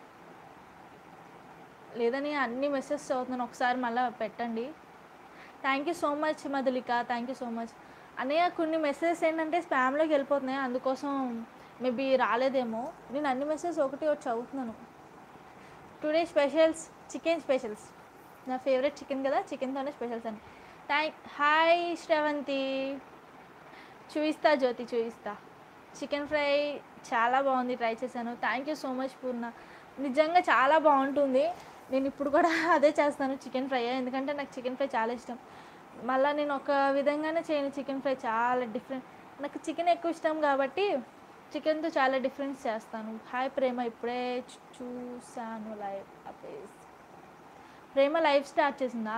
లేదని అన్ని మెసేజ్ చదువుతున్నాను ఒకసారి మళ్ళీ పెట్టండి thank you so much Madhulika thank you so much అన్నయ్య కొన్ని మెసేజెస్ ఏంటంటే స్పామ్లోకి వెళ్ళిపోతున్నాయి అందుకోసం మేబీ రాలేదేమో నేను అన్ని మెసేజ్ ఒకటి ఒకటి చదువుతున్నాను టుడే స్పెషల్స్ చికెన్ స్పెషల్స్ నా ఫేవరెట్ చికెన్ కదా చికెన్తోనే స్పెషల్స్ అని థ్యాంక్ హాయ్ శ్రవంతి చూయిస్తా జ్యోతి చూయిస్తా చికెన్ ఫ్రై చాలా బాగుంది ట్రై చేశాను thank you so much Purna నిజంగా చాలా బాగుంటుంది నేను ఇప్పుడు కూడా అదే చేస్తాను చికెన్ ఫ్రై ఎందుకంటే నాకు చికెన్ ఫ్రై చాలా ఇష్టం మళ్ళీ నేను ఒక విధంగానే చేయను చికెన్ ఫ్రై చాలా డిఫరెంట్ నాకు చికెన్ ఎక్కువ ఇష్టం కాబట్టి చికెన్తో చాలా డిఫరెన్స్ చేస్తాను హాయ్ ప్రేమ ఇప్పుడే చూ- చూశాను లైవ్ అపేస్ ప్రేమ లైవ్ స్టార్ట్ చేసిందా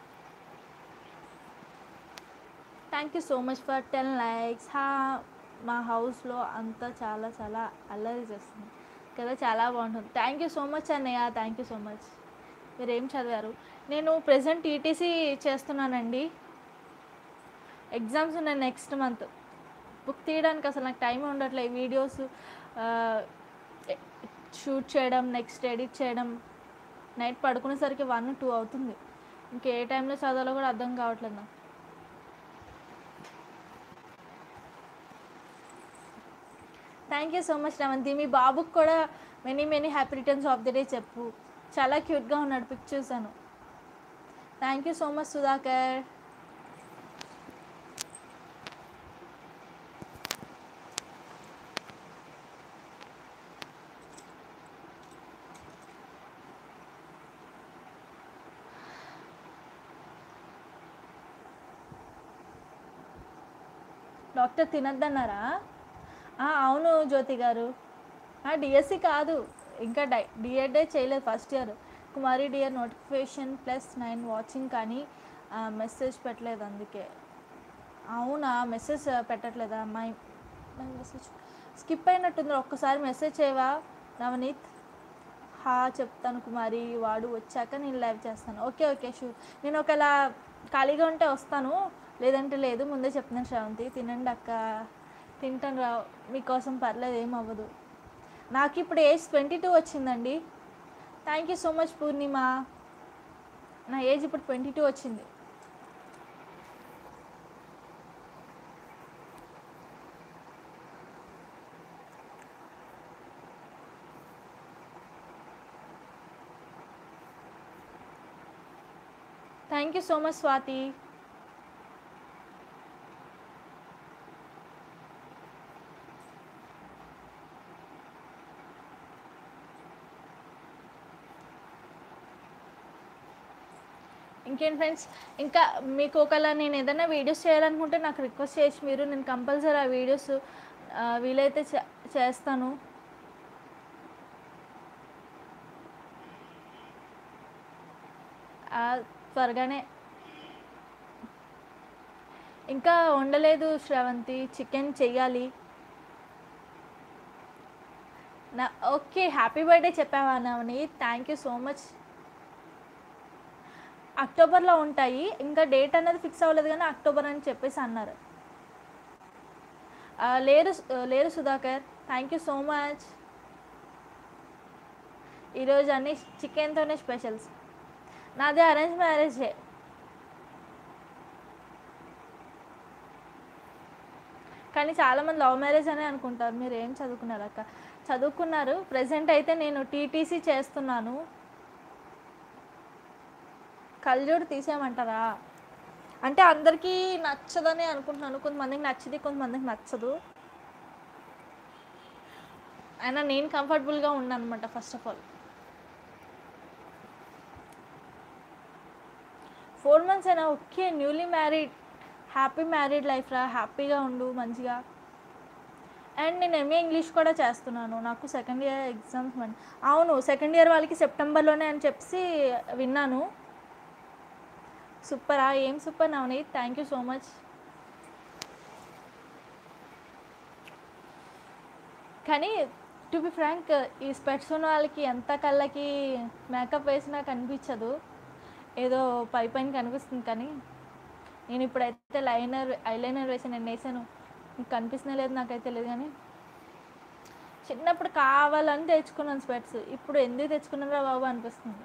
thank you so much for ten likes హా మా హౌస్లో అంతా చాలా చాలా అల్లరి చేస్తుంది కదా చాలా బాగుంటుంది థ్యాంక్ యూ సో మచ్ అన్నయ్య థ్యాంక్ యూ సో మచ్ మీరు ఏం చదివారు నేను ప్రజెంట్ టీటీసీ చేస్తున్నానండి ఎగ్జామ్స్ ఉన్నాయి నెక్స్ట్ మంత్ బుక్ తీయడానికి అసలు నాకు టైం ఉండట్లేదు వీడియోస్ షూట్ చేయడం నెక్స్ట్ ఎడిట్ చేయడం నైట్ పడుకునేసరికి వన్ టూ అవుతుంది ఇంకే టైంలో చదవాలో కూడా అర్థం కావట్లేదు నాకు thank you so much Ravanthi మీ బాబుకి కూడా many many happy returns of the day చెప్పు చాలా క్యూట్గా ఉన్నాడు పిక్ చూసాను thank you so much Sudhakar doctor తినద్దన్నారా ఆ, అవును జ్యోతి గారు డిఎస్సి కాదు ఇంకా డై డిఎడ్ఏ చేయలేదు first year Kumari dear notification plus nine watching కానీ మెసేజ్ పెట్టలేదు అందుకే అవునా మెసేజ్ పెట్టట్లేదా మై మై మెసేజ్ స్కిప్ అయినట్టుంది ఒక్కసారి మెసేజ్ చేయవా నవనీత్ హా చెప్తాను కుమారి వాడు వచ్చాక నేను లైవ్ చేస్తాను ఓకే ఓకే షూర్ నేను ఒకవేళ ఖాళీగా ఉంటే వస్తాను లేదంటే లేదు ముందే చెప్తున్నాను శ్రావంతి తినండి అక్క తింటాను రా మీకోసం పర్లేదు ఏం అవ్వదు నాకు ఇప్పుడు ఏజ్ ట్వంటీ టూ వచ్చిందండి thank you so much Purnima నా ఏజ్ ఇప్పుడు ట్వంటీ టూ వచ్చింది thank you so much Swathi ఇంకేం ఫ్రెండ్స్ ఇంకా మీకు ఒకవేళ నేను ఏదైనా వీడియోస్ చేయాలనుకుంటే నాకు రిక్వెస్ట్ చేసి మీరు నేను కంపల్సరీ ఆ వీడియోస్ ఆ, వీలైతే చే- చేస్తాను ఆ, త్వరగానే ఇంకా వండలేదు శ్రవంతి చికెన్ చెయ్యాలి నా ఓకే హ్యాపీ బర్త్డే చెప్పావా Navani thank you so much అక్టోబర్లో ఉంటాయి ఇంకా డేట్ అనేది ఫిక్స్ అవ్వలేదు కానీ అక్టోబర్ అని చెప్పేసి అన్నారు ఆ, లేరు లేరు Sudhakar thank you so much ఈరోజు అన్ని చికెన్తోనే స్పెషల్స్ నాది అరేంజ్ మ్యారేజే కానీ చాలామంది లవ్ మ్యారేజ్ అనే అనుకుంటారు మీరు ఏం చదువుకున్నారు అక్క చదువుకున్నారు ప్రజెంట్ అయితే నేను టీటీసీ చేస్తున్నాను కళ్ళజోడు తీసేయమంటారా అంటే అందరికీ నచ్చదని అనుకుంటున్నాను కొంతమందికి నచ్చింది కొంతమందికి నచ్చదు అయినా నేను కంఫర్టబుల్గా ఉన్నాను అనమాట first of all four months అయినా okay newly married happy married life రా హ్యాపీగా ఉండు మంచిగా అండ్ నేను ఎంఏ ఇంగ్లీష్ కూడా చేస్తున్నాను నాకు సెకండ్ ఇయర్ ఎగ్జామ్స్ మన అవును సెకండ్ ఇయర్ వాళ్ళకి సెప్టెంబర్లోనే అని చెప్పి విన్నాను సూపరా ఏం super Navneeth thank you so much కానీ టు బి ఫ్రాంక్ ఈ స్పెట్స్ ఉన్న వాళ్ళకి ఎంత కళ్ళకి మేకప్ వేసినా కనిపించదు ఏదో పై పైన కనిపిస్తుంది కానీ నేను ఇప్పుడైతే లైనర్ ఐలైనర్ వేసాను నేను వేసాను మీకు కనిపిస్తూనే లేదు నాకైతే లేదు కానీ చిన్నప్పుడు కావాలని తెచ్చుకున్నాను స్పెట్స్ ఇప్పుడు ఎందుకు తెచ్చుకున్నారా బాబు అనిపిస్తుంది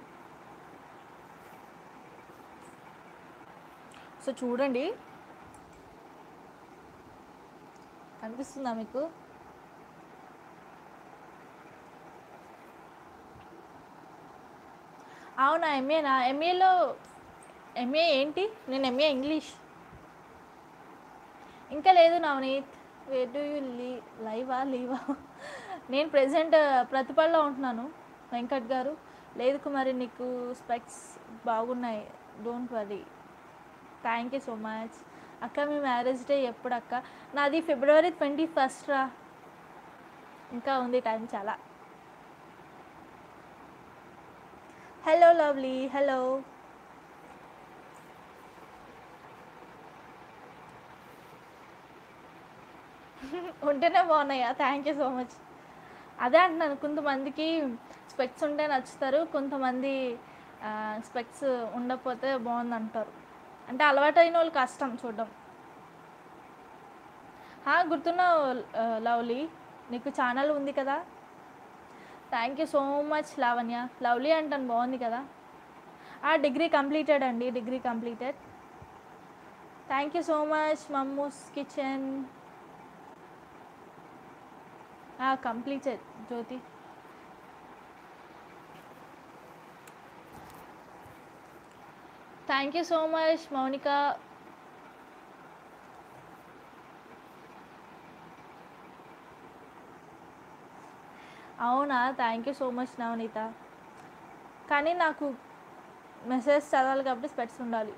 సో చూడండి కనిపిస్తుందా మీకు అవునా ఎంఏనా ఎంఏలో ఎంఏ ఏంటి నేను ఎంఏ ఇంగ్లీష్ ఇంకా లేదు నవనీత్ వేర్ డూ యూ లీ లైవా లీవా నేను ప్రజెంట్ ప్రతిపల్లో ఉంటున్నాను వెంకట్ గారు లేదు కుమారి నీకు స్పెక్స్ బాగున్నాయి don't worry thank you so much అక్క మీ మ్యారేజ్ డే ఎప్పుడు అక్క నాది ఫిబ్రవరి ట్వంటీ ఫస్ట్ రా ఇంకా ఉంది టైం చాలా హలో లవ్లీ హలో ఉంటేనే బాగున్నాయా థ్యాంక్ యూ సో మచ్ అదే అంటున్నాను కొంతమందికి స్పెక్స్ ఉంటే నచ్చుతారు కొంతమంది స్పెక్స్ ఉండకపోతే బాగుంది అంటారు అంటే అలవాటు అయిన వాళ్ళు కష్టం చూడడం హా, గుర్తున్నావు ఆ, లవ్లీ నీకు ఛానల్ ఉంది కదా thank you so much Lavanya lovely అంటాను బాగుంది కదా ఆ డిగ్రీ కంప్లీటెడ్ అండి degree completed thank you so much Mammus kitchen completed Jyoti thank you so much Mounika అవునా thank you so much Navaneetha కానీ నాకు మెసేజ్ చదవాలి కాబట్టి స్పెట్స్ ఉండాలి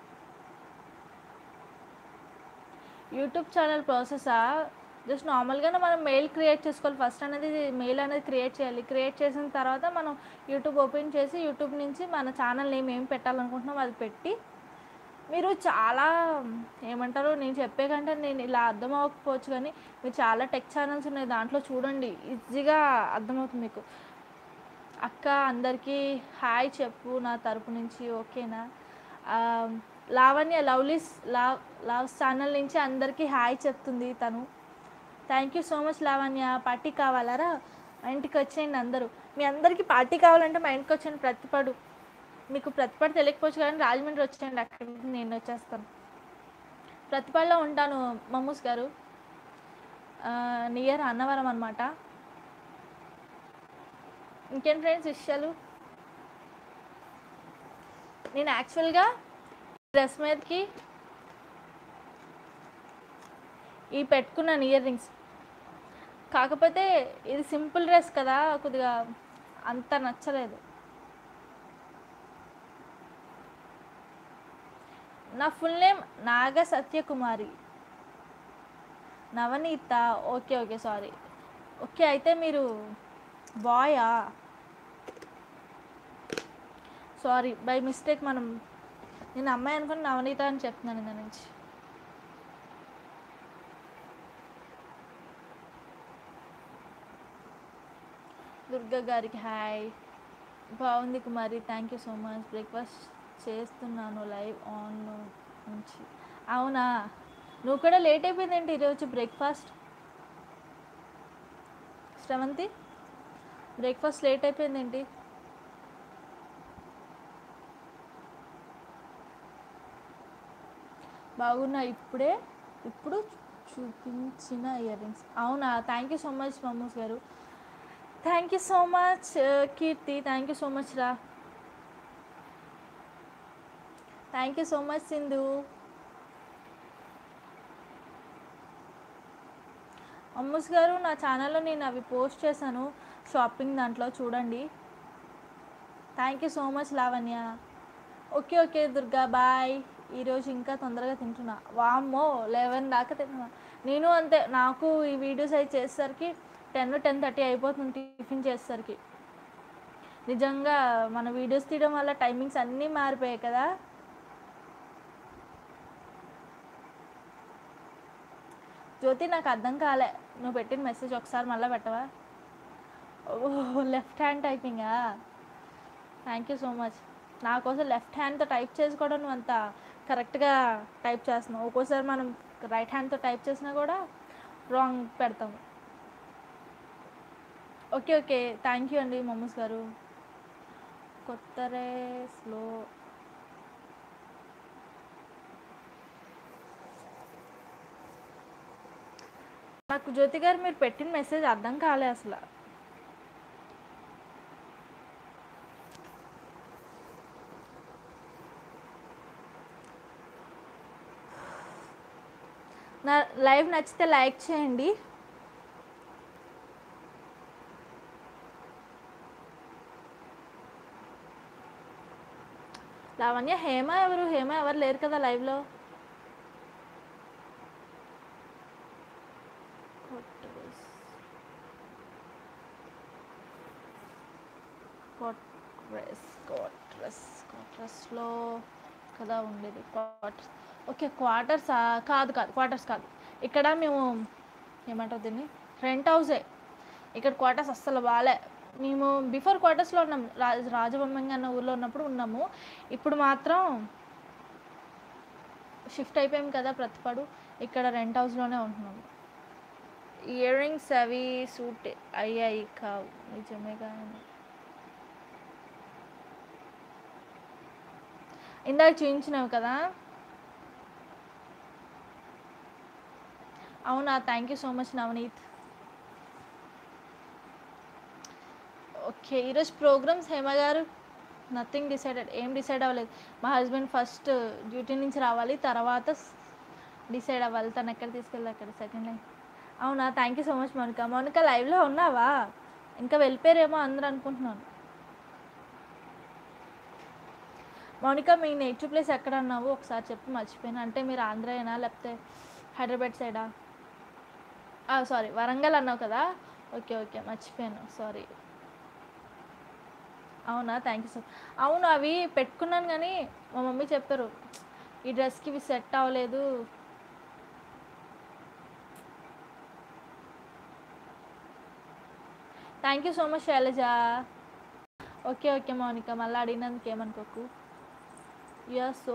యూట్యూబ్ ఛానల్ ప్రాసెసా జస్ట్ నార్మల్గానే మనం మెయిల్ క్రియేట్ చేసుకోవాలి ఫస్ట్ అనేది మెయిల్ అనేది క్రియేట్ చేయాలి క్రియేట్ చేసిన తర్వాత మనం యూట్యూబ్ ఓపెన్ చేసి యూట్యూబ్ నుంచి మన ఛానల్ నేమ్ ఏం పెట్టాలనుకుంటున్నాం అది పెట్టి మీరు చాలా ఏమంటారు నేను చెప్పే కంటే నేను ఇలా అర్థం అవ్వకపోవచ్చు కానీ మీరు చాలా టెక్ ఛానల్స్ ఉన్నాయి దాంట్లో చూడండి ఈజీగా అర్థమవుతుంది మీకు అక్క అందరికీ హాయ్ చెప్పు నా తరపు నుంచి ఓకేనా ఆ, Lavanya lovely's love love channel నుంచి అందరికీ హాయ్ చెప్తుంది తను thank you so much Lavanya party కావాలరా మా ఇంటికి వచ్చేయండి అందరూ మీ అందరికీ పార్టీ కావాలంటే మా ఇంటికి వచ్చేయండి ప్రతిపడు మీకు ప్రతిపాడు తెలియకపోవచ్చు కానీ రాజమండ్రి వచ్చేయండి అక్కడికి నేను వచ్చేస్తాను ప్రతిపాడులో ఉంటాను మమ్మూస్ గారు నియర్ అన్నవరం అనమాట ఇంకేం ఫ్రెండ్స్ విషయాలు నేను యాక్చువల్గా డ్రెస్ మీదకి ఈ పెట్టుకున్నాను ఇయర్ రింగ్స్ కాకపోతే ఇది సింపుల్ డ్రెస్ కదా కొద్దిగా అంత నచ్చలేదు నా full name Naga Satyakumari Navaneetha okay okay sorry okay అయితే మీరు బాయా సారీ బై మిస్టేక్ మనం నేను అమ్మాయి అనుకుని నవనీత అని చెప్తున్నాను దాని నుంచి దుర్గా గారికి హాయ్ బాగుంది Kumari thank you so much breakfast చేస్తున్నాను లైవ్ ఆన్ నుంచి అవునా నువ్వు కూడా లేట్ అయిపోయిందేంటి ఈరోజు బ్రేక్ఫాస్ట్ శ్రవంతి బ్రేక్ఫాస్ట్ లేట్ అయిపోయిందేంటి బాగున్నా ఇప్పుడే ఇప్పుడు చూపించిన ఇయర్ రింగ్స్ అవునా thank you so much Mammus గారు thank you so much Keerthi thank you so much రా thank you so much Sindhu Ammus గారు నా ఛానల్లో నేను అవి పోస్ట్ చేశాను షాపింగ్ దాంట్లో చూడండి thank you so much Lavanya okay okay Durga bye ఈరోజు ఇంకా తొందరగా తింటున్నా వామ్మో లెవెన్ దాకా తింటున్నా నేను అంతే నాకు ఈ వీడియోస్ అవి చేసేసరికి టెన్ టెన్ థర్టీ అయిపోతుంది టిఫిన్ చేసేసరికి నిజంగా మన వీడియోస్ తీయడం వల్ల టైమింగ్స్ అన్నీ మారిపోయాయి కదా జ్యోతి నాకు అర్థం కాలే నువ్వు పెట్టిన మెసేజ్ ఒకసారి మళ్ళీ పెట్టవా ఓ లెఫ్ట్ హ్యాండ్ టైపింగా థ్యాంక్ యూ సో మచ్ నా కోసం లెఫ్ట్ హ్యాండ్తో టైప్ చేసి కూడా నువ్వు అంత కరెక్ట్గా టైప్ చేస్తున్నావు ఒక్కోసారి మనం రైట్ హ్యాండ్తో టైప్ చేసినా కూడా రాంగ్ పెడతాము ఓకే ఓకే థ్యాంక్ యూ అండి మమ్మూస్ గారు కొత్త రేస్లో నాకు జ్యోతి గారు మీరు పెట్టిన మెసేజ్ అర్థం కాలే అసలు నా లైవ్ నచ్చితే లైక్ చేయండి లావణ్య హేమ ఎవరు హేమ ఎవరు లేరు కదా లైవ్లో క్వార్టర్స్ క్వార్టర్స్ క్వార్టర్స్లో కదా ఉండేది క్వార్టర్స్ ఓకే క్వార్టర్స్ కాదు కాదు క్వార్టర్స్ కాదు ఇక్కడ మేము ఏమంటారు దీన్ని రెంట్ హౌసే ఇక్కడ క్వార్టర్స్ అస్సలు బాగాలే మేము బిఫోర్ క్వార్టర్స్లో ఉన్నాం రాజ రాజబొమ్మంగి అన్న ఊర్లో ఉన్నప్పుడు ఉన్నాము ఇప్పుడు మాత్రం షిఫ్ట్ అయిపోయాం కదా ప్రతిపాడు ఇక్కడ రెంట్ హౌస్లోనే ఉంటున్నాము ఇయర్ రింగ్స్ అవి సూట్ అయ్యాయి కావు నిజమే కానీ ఇందాక చూపించినావు కదా అవునా thank you so much Navneeth okay ఈరోజు ప్రోగ్రామ్స్ హేమ గారు నథింగ్ డిసైడెడ్ ఏం డిసైడ్ అవ్వలేదు మా హస్బెండ్ ఫస్ట్ డ్యూటీ నుంచి రావాలి తర్వాత డిసైడ్ అవ్వాలి తను ఎక్కడ తీసుకెళ్ళి అక్కడ సెకండ్ లైన్ అవునా thank you so much Mounika Mounika లైవ్లో ఉన్నావా ఇంకా వెళ్ళిపోయారేమో అందరూ అనుకుంటున్నాను మౌనిక మీ నేటివ్ ప్లేస్ ఎక్కడ అన్నావు ఒకసారి చెప్పి మర్చిపోయాను అంటే మీరు ఆంధ్రయేనా లేకపోతే హైదరాబాద్ సైడా సారీ వరంగల్ అన్నావు కదా ఓకే ఓకే మర్చిపోయాను సారీ అవునా థ్యాంక్ యూ సార్ అవును అవి పెట్టుకున్నాను కానీ మా మమ్మీ చెప్పారు ఈ డ్రెస్కి ఇవి సెట్ అవ్వలేదు thank you so much Sailaja okay okay Mounika మళ్ళీ అడిగినందుకు ఏమనుకోకు యూఆర్ సో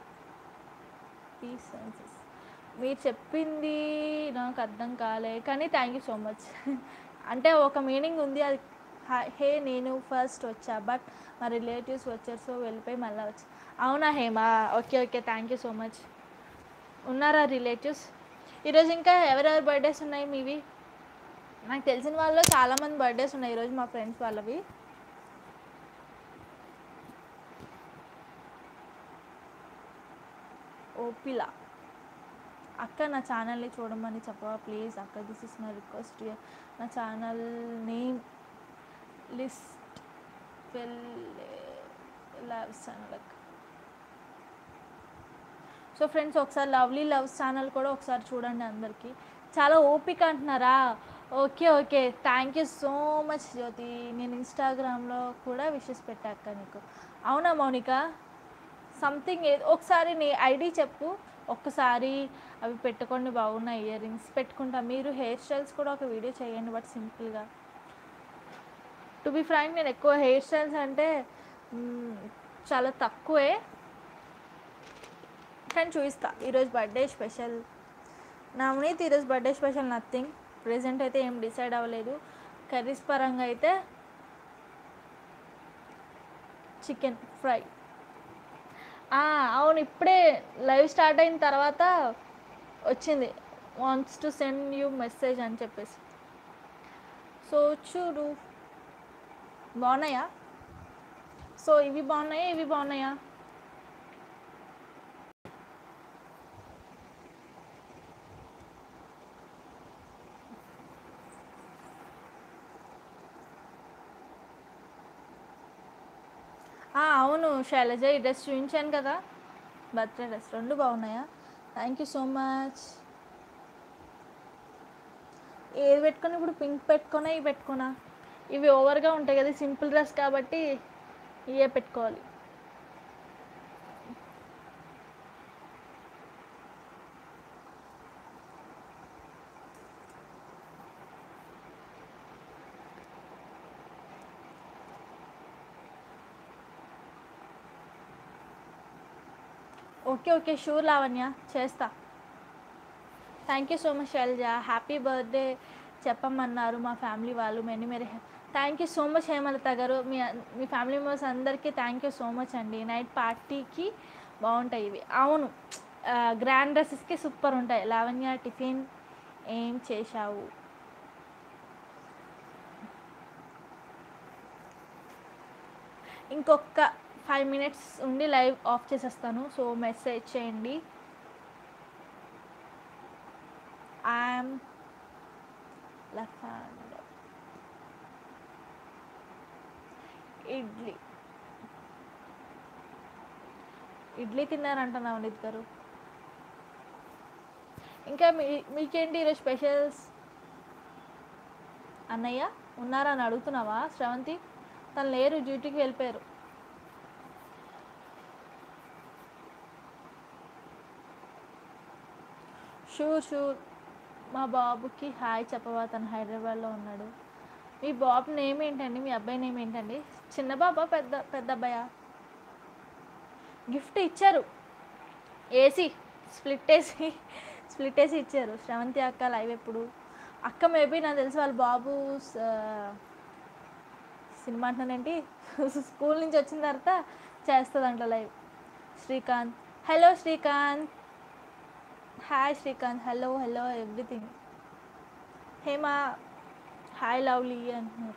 పీస్ సెన్సెస్ మీరు చెప్పింది నాకు అర్థం కాలే కానీ థ్యాంక్ యూ సో మచ్ అంటే ఒక మీనింగ్ ఉంది అది హా- హే నేను ఫస్ట్ వచ్చా బట్ మా రిలేటివ్స్ వచ్చారు సో వెళ్ళిపోయి మళ్ళీ వచ్చా అవునా Hema okay okay thank you so much ఉన్నారా రిలేటివ్స్ ఈరోజు ఇంకా ఎవరెవరి బర్త్డేస్ ఉన్నాయి మీవి నాకు తెలిసిన వాళ్ళలో చాలామంది బర్త్డేస్ ఉన్నాయి ఈరోజు మా ఫ్రెండ్స్ వాళ్ళవి ఓపిలా అక్క నా ఛానల్ని చూడమని చెప్పవా ప్లీజ్ అక్క దిస్ ఇస్ మై రిక్వెస్ట్ నా channel name list love channel అక్క సో ఫ్రెండ్స్ ఒకసారి లవ్లీ లవ్ ఛానల్ కూడా ఒకసారి చూడండి అందరికీ చాలా ఓపిక అంటున్నారా okay okay thank you so much Jyoti నేను ఇన్స్టాగ్రామ్లో కూడా విషెస్ పెట్టాక నీకు అవునా మౌనిక సంథింగ్ ఏదో ఒకసారి నీ ఐడి చెప్పు ఒక్కసారి అవి పెట్టుకోండి బాగున్నాయి ఇయర్ రింగ్స్ పెట్టుకుంటా మీరు హెయిర్ స్టైల్స్ కూడా ఒక వీడియో చేయండి బట్ సింపుల్గా టు బి ఫ్రాంక్ నేను ఎక్కువ హెయిర్ స్టైల్స్ అంటే మ్, చాలా తక్కువే కానీ చూపిస్తా ఈరోజు బర్త్డే స్పెషల్ నవనీత్ ఈరోజు బర్త్డే స్పెషల్ నథింగ్ ప్రెసెంట్ అయితే ఏం డిసైడ్ అవ్వలేదు కర్రీస్ పరంగా అయితే చికెన్ ఫ్రై ఆ, అవును ఇప్పుడే లైవ్ స్టార్ట్ అయిన తర్వాత వచ్చింది wants to send you message అని చెప్పేసి సో చూడు బాగున్నాయా సో ఇవి బాగున్నాయా ఇవి బాగున్నాయా ఆ, అవును శైలజ ఈ డ్రెస్ చూపించాను కదా బర్త్డే డ్రెస్ రెండు బాగున్నాయా థ్యాంక్ యూ సో మచ్ ఏది పెట్టుకొని ఇప్పుడు పింక్ పెట్టుకున్నా ఇవి పెట్టుకున్నా ఇవి ఓవర్గా ఉంటాయి కదా సింపుల్ డ్రెస్ కాబట్టి ఇవే పెట్టుకోవాలి ఓకే ఓకే షూర్ లావణ్య చేస్తా thank you so much Sailaja happy birthday చెప్పమన్నారు మా ఫ్యామిలీ వాళ్ళు many merry thank you so much Hemalatha గారు మీ మీ ఫ్యామిలీ మెంబర్స్ అందరికీ థ్యాంక్ యూ సో మచ్ అండి నైట్ పార్టీకి బాగుంటాయి ఇవి అవును గ్రాండ్ డ్రెస్సెస్కి సూపర్ ఉంటాయి లావణ్య టిఫిన్ ఏం చేశావు ఇంకొక ఫైవ్ మినిట్స్ ఉండి లైవ్ ఆఫ్ చేసేస్తాను సో మెసేజ్ చేయండి I'm left hand idli idli తిన్నారంట నవనీత్ గారు ఇంకా మీ మీకేంటి ఈరోజు స్పెషల్స్ అన్నయ్య ఉన్నారా అని అడుగుతున్నావా శ్రవంతి తను లేరు డ్యూటీకి వెళ్ళిపోయారు షూర్ షూర్ మా బాబుకి హాయ్ చెప్పవా తను హైదరాబాద్లో ఉన్నాడు మీ బాబు నేమ్ ఏంటండి మీ అబ్బాయి నేమ్ ఏంటండి చిన్న బాబా పెద్ద పెద్ద అబ్బాయా గిఫ్ట్ ఇచ్చారు AC split AC split AC ఇచ్చారు శ్రవంతి అక్క లైవ్ ఎప్పుడు అక్క మేబీ నాకు తెలిసి వాళ్ళ బాబు స- సినిమా అంటున్నానేంటి స్కూల్ నుంచి వచ్చిన తర్వాత చేస్తుందంట live Srikanth hello Srikanth hi Srikanth hello hello everything Hema hi lovely అంటున్నారు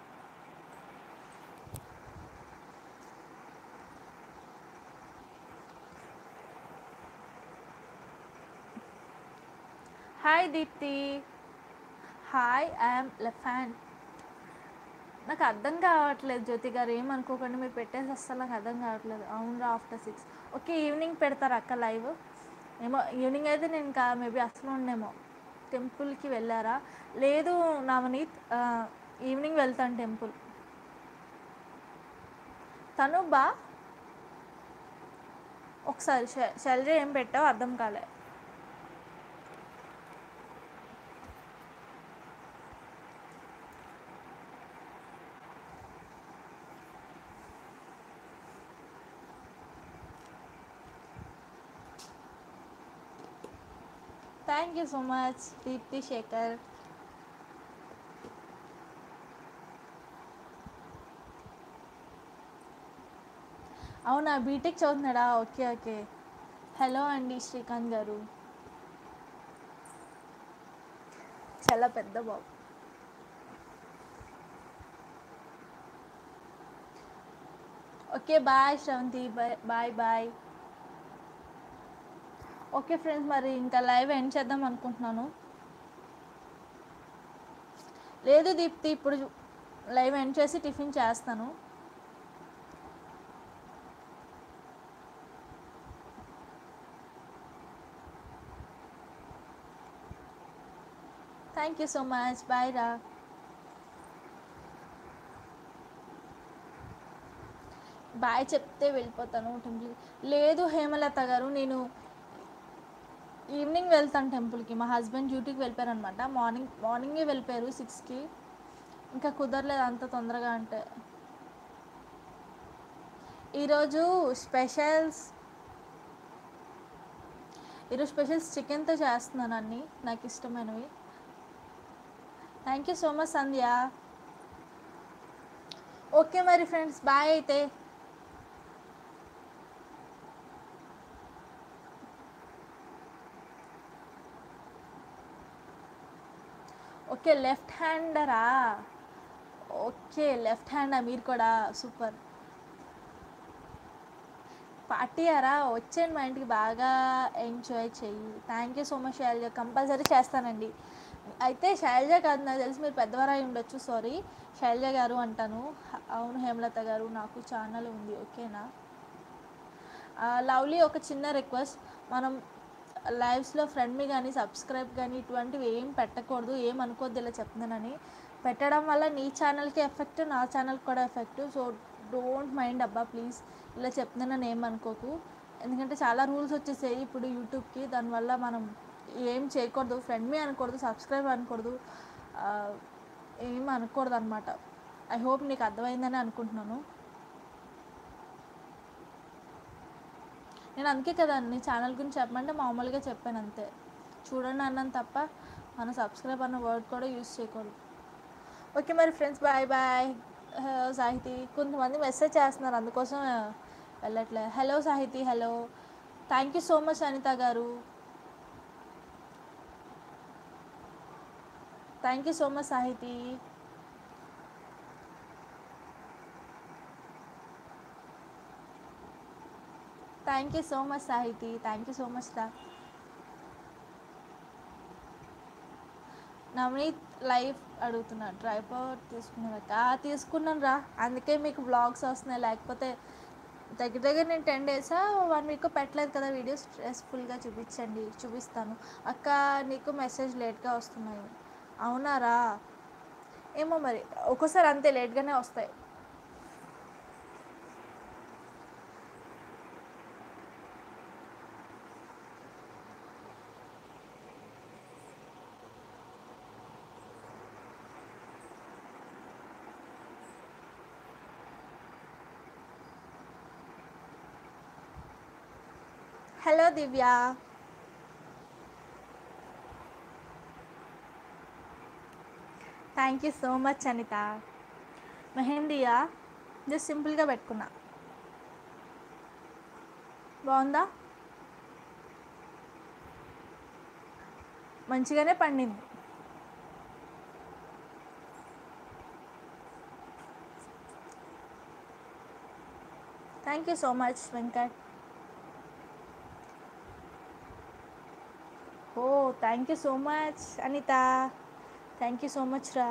హాయ్ దీప్తి హాయ్ ఐఎమ్ లెఫాన్ నాకు అర్థం కావట్లేదు జ్యోతి గారు ఏమనుకోకండి మీరు పెట్టేసి అస్సలు నాకు అర్థం కావట్లేదు అవునరా ఆఫ్టర్ సిక్స్ ఓకే ఈవినింగ్ పెడతారు అక్క లైవ్ ఏమో ఈవినింగ్ అయితే నేను ఇంకా మేబీ అసలు ఉండేమో టెంపుల్కి వెళ్ళారా లేదు నవనీత్ ఆ, ఈవినింగ్ వెళ్తాను టెంపుల్ తను బా ఒకసారి శ- శైలజ ఏం పెట్టావు అర్థం కాలే thank you so much Deepthi Sekhar అవునా బీటెక్ చదువుతున్నాడా ఓకే ఓకే హలో అండి శ్రీకాంత్ గారు చాలా పెద్ద బాబు okay bye Sravanthi bye bye bye okay friends మరి ఇంకా లైవ్ ఎండ్ చేద్దాం అనుకుంటున్నాను లేదు దీప్తి ఇప్పుడు లైవ్ ఎండ్ చేసి టిఫిన్ చేస్తాను thank you so much bye రా బాయ్ చెప్తే వెళ్ళిపోతాను టెంపుల్ లేదు హేమలత గారు నేను ఈవినింగ్ వెళ్తాను టెంపుల్కి మా హస్బెండ్ డ్యూటీకి వెళ్ళిపోయారు అనమాట మార్నింగ్ మార్నింగే వెళ్ళిపోయారు సిక్స్కి ఇంకా కుదరలేదు అంత తొందరగా అంటే ఈరోజు స్పెషల్స్ ఈరోజు స్పెషల్స్ చికెన్తో చేస్తున్నాను అన్ని నాకు ఇష్టమైనవి thank you so much Sandhya okay మరి ఫ్రెండ్స్ బాయ్ అయితే ఓకే లెఫ్ట్ హ్యాండరా ఓకే లెఫ్ట్ హ్యాండా మీరు కూడా సూపర్ పార్టీయారా వచ్చేయండి మా ఇంటికి బాగా ఎంజాయ్ చెయ్యి thank you so much Sailaja compulsory చేస్తానండి అయితే శైలజ కాదు నాకు తెలిసి మీరు పెద్దవారై ఉండొచ్చు సారీ శైలజ గారు అంటాను హ- అవును హేమలత గారు నాకు ఛానల్ ఉంది ఓకేనా ఆ, లవ్లీ ఒక చిన్న రిక్వెస్ట్ మనం లైవ్స్లో ఫ్రెండ్ మీ కానీ సబ్స్క్రైబ్ కానీ ఇటువంటివి ఏం పెట్టకూడదు ఏం అనుకోద్దు ఇలా చెప్తున్నానని పెట్టడం వల్ల నీ ఛానల్కి ఎఫెక్ట్ నా ఛానల్కి కూడా ఎఫెక్ట్ సో డోంట్ మైండ్ అబ్బా ప్లీజ్ ఇలా చెప్తున్నానని ఏం అనుకోకు ఎందుకంటే చాలా రూల్స్ వచ్చేసాయి ఇప్పుడు యూట్యూబ్కి దానివల్ల మనం ఏం చేయకూడదు ఫ్రెండ్ మీ అనకూడదు సబ్స్క్రైబ్ అనకూడదు ఆ, ఏం అనకూడదు అనమాట ఐ హోప్ నీకు అర్థమైందని అనుకుంటున్నాను నేను అందుకే కదా నీ ఛానల్ గురించి చెప్పమంటే మామూలుగా చెప్పాను అంతే చూడండి అన్నాను తప్ప మన సబ్స్క్రైబ్ అన్న వర్డ్ కూడా యూస్ చేయకూడదు ఓకే మరి ఫ్రెండ్స్ బాయ్ బాయ్ సాహితి కొంతమంది మెసేజ్ చేస్తున్నారు అందుకోసం ఆ, వెళ్ళట్లే hello Sahithi hello thank you so much Anitha గారు thank you so much Sahithi thank you so much Sahithi thank you so much రా నవనీత్ లైఫ్ అడుగుతున్నా ట్రైపాడ్ తీసుకున్నాక తీసుకున్నాను రా అందుకే మీకు బ్లాగ్స్ వస్తున్నాయి లేకపోతే దగ్గర దగ్గర నేను టెన్ డేసా వన్ వీక్ పెట్టలేదు కదా వీడియోస్ స్ట్రెస్ఫుల్గా చూపించండి చూపిస్తాను అక్క నీకు మెసేజ్ లేట్గా వస్తున్నాయి అవునారా ఏమో మరి ఒక్కోసారి అంతే లేట్గానే వస్తాయి hello Divya thank you so much Anitha మెహందీయా జస్ట్ సింపుల్గా పెట్టుకున్నా బాగుందా మంచిగానే పండింది thank you so much Venkat ఓ thank you so much Anitha thank you so much రా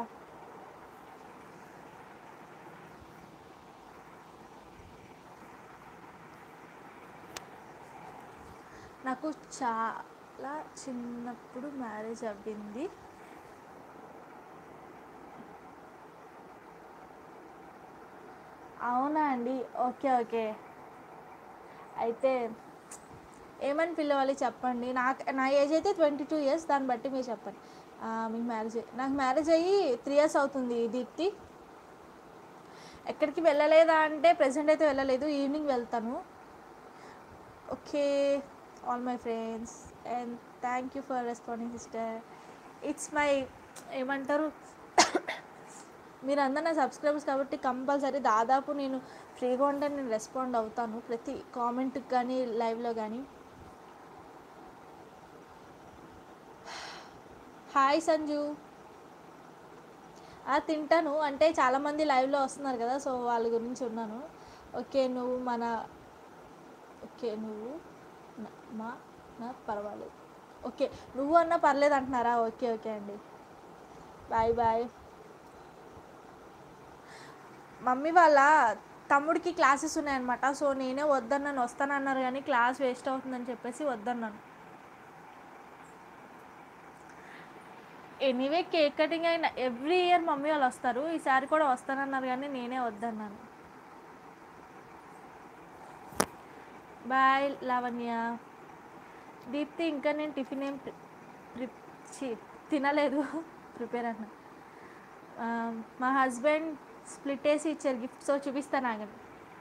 నాకు చాలా చిన్నప్పుడు మ్యారేజ్ అవ్వింది అవునా అండి ఓకే ఓకే అయితే ఏమని పిలవాలి చెప్పండి నాకు నా ఏజ్ అయితే ట్వంటీ టూ ఇయర్స్ దాన్ని బట్టి మీరు చెప్పండి ఆ, మీకు మ్యారేజ్ అయ్యి- నాకు మ్యారేజ్ అయ్యి త్రీ ఇయర్స్ అవుతుంది దీప్తి ఎక్కడికి వెళ్ళలేదా అంటే ప్రజెంట్ అయితే వెళ్ళలేదు ఈవినింగ్ వెళ్తాను okay all my friends and thank you for responding sister it's my ఏమంటారు మీరు అందరు నా సబ్స్క్రైబర్స్ కాబట్టి కంపల్సరీ దాదాపు నేను ఫ్రీగా ఉంటే నేను రెస్పాండ్ అవుతాను ప్రతి కామెంట్కి కానీ లైవ్లో కానీ హాయ్ సంజు ఆ, తింటాను అంటే చాలామంది లైవ్లో వస్తున్నారు కదా సో వాళ్ళ గురించి ఉన్నాను ఓకే నువ్వు మన ఓకే నువ్వు నా- మా నా పర్వాలేదు ఓకే నువ్వు అన్నా పర్లేదు అంటున్నారా ఓకే ఓకే అండి బాయ్ బాయ్ మమ్మీ వాళ్ళ తమ్ముడికి క్లాసెస్ ఉన్నాయన్నమాట సో నేనే వద్దన్నాను వస్తానన్నారు కానీ క్లాస్ వేస్ట్ అవుతుందని చెప్పేసి వద్దన్నాను ఎనీవే కేక్ కటింగ్ అయిన ఎవ్రీ ఇయర్ మమ్మీ వాళ్ళు వస్తారు ఈసారి కూడా వస్తానన్నారు కానీ నేనే వద్దన్నాను బాయ్ లావణ్య దీప్తి ఇంకా నేను టిఫిన్ ఏం ప్రి- ప్రి- ఛీ, తినలేదు ప్రిపేర్ అన్న ఆ, మా హస్బెండ్ స్ప్లిట్ వేసి ఇచ్చారు గిఫ్ట్ సో చూపిస్తాను ఆగండి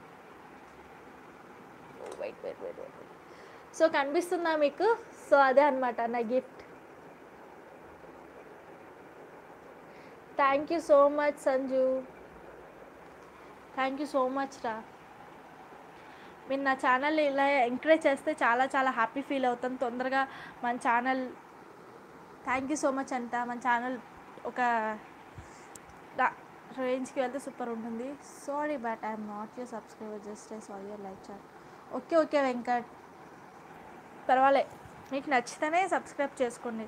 wait wait wait wait so కనిపిస్తుందా మీకు సో అదే అనమాట నా gift thank you so much Sanju thank you so much రా మీరు నా ఛానల్ ఇలా ఎంకరేజ్ చేస్తే చాలా చాలా హ్యాపీ ఫీల్ అవుతాను తొందరగా మన channel thank you so much అంట మన ఛానల్ ఒక రేంజ్కి వెళ్తే సూపర్ ఉంటుంది sorry but I'm not your subscriber just I sorry your like chat okay okay Venkat పర్వాలే మీకు నచ్చితేనే సబ్స్క్రైబ్ చేసుకోండి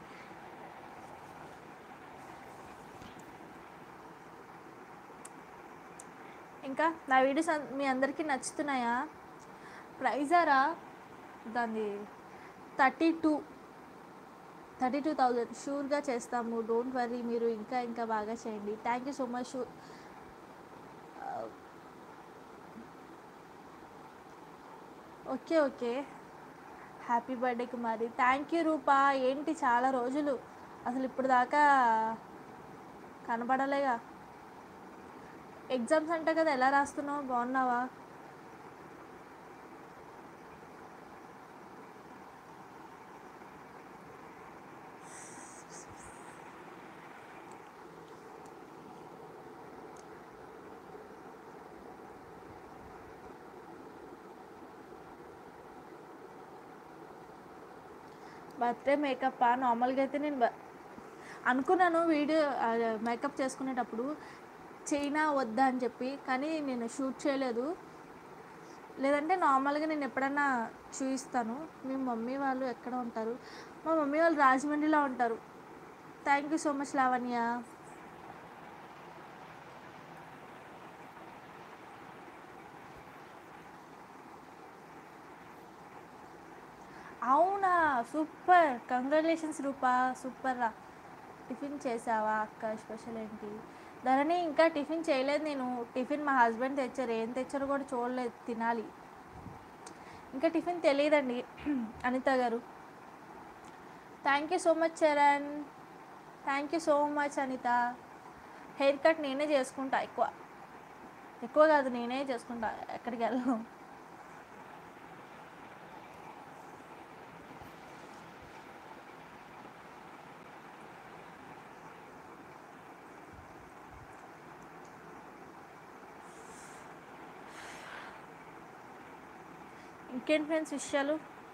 ఇంకా నా వీడియోస్ అన్- మీ అందరికీ నచ్చుతున్నాయా ప్రైజారా దాన్ని thirty two thirty two thousand షూర్గా చేస్తాము డోంట్ వరీ మీరు ఇంకా ఇంకా బాగా చేయండి thank you so much sure okay okay happy birthday Kumari thank you Roopa ఏంటి చాలా రోజులు అసలు ఇప్పుడు దాకా కనపడలేగా ఎగ్జామ్స్ అంటే కదా ఎలా రాస్తున్నావు బాగున్నావా బర్త్డే మేకప్ నార్మల్గా అయితే నేను బ- అనుకున్నాను వీడియో మేకప్ చేసుకునేటప్పుడు చైనా వద్దా అని చెప్పి కానీ నేను షూట్ చేయలేదు లేదంటే నార్మల్గా నేను ఎప్పుడన్నా చూపిస్తాను మీ మమ్మీ వాళ్ళు ఎక్కడ ఉంటారు మా మమ్మీ వాళ్ళు రాజమండ్రిలో ఉంటారు thank you so much Lavanya అవునా సూపర్ కంగ్రాచులేషన్స్ రూపా సూపర్ రా టిఫిన్ చేసావా అక్క స్పెషల్ ఏంటి ధరణి ఇంకా టిఫిన్ చేయలేదు నేను టిఫిన్ మా హస్బెండ్ తెచ్చారు ఏం తెచ్చారో కూడా చూడలేదు తినాలి ఇంకా టిఫిన్ తెలియదండి అనిత గారు thank you so much Charan thank you so much Anitha haircut నేనే చేసుకుంటా ఎక్కువ ఎక్కువ కాదు నేనే చేసుకుంటా ఎక్కడికి వెళ్ళను ఇంకేం ఫ్రెండ్స్ విషయాలు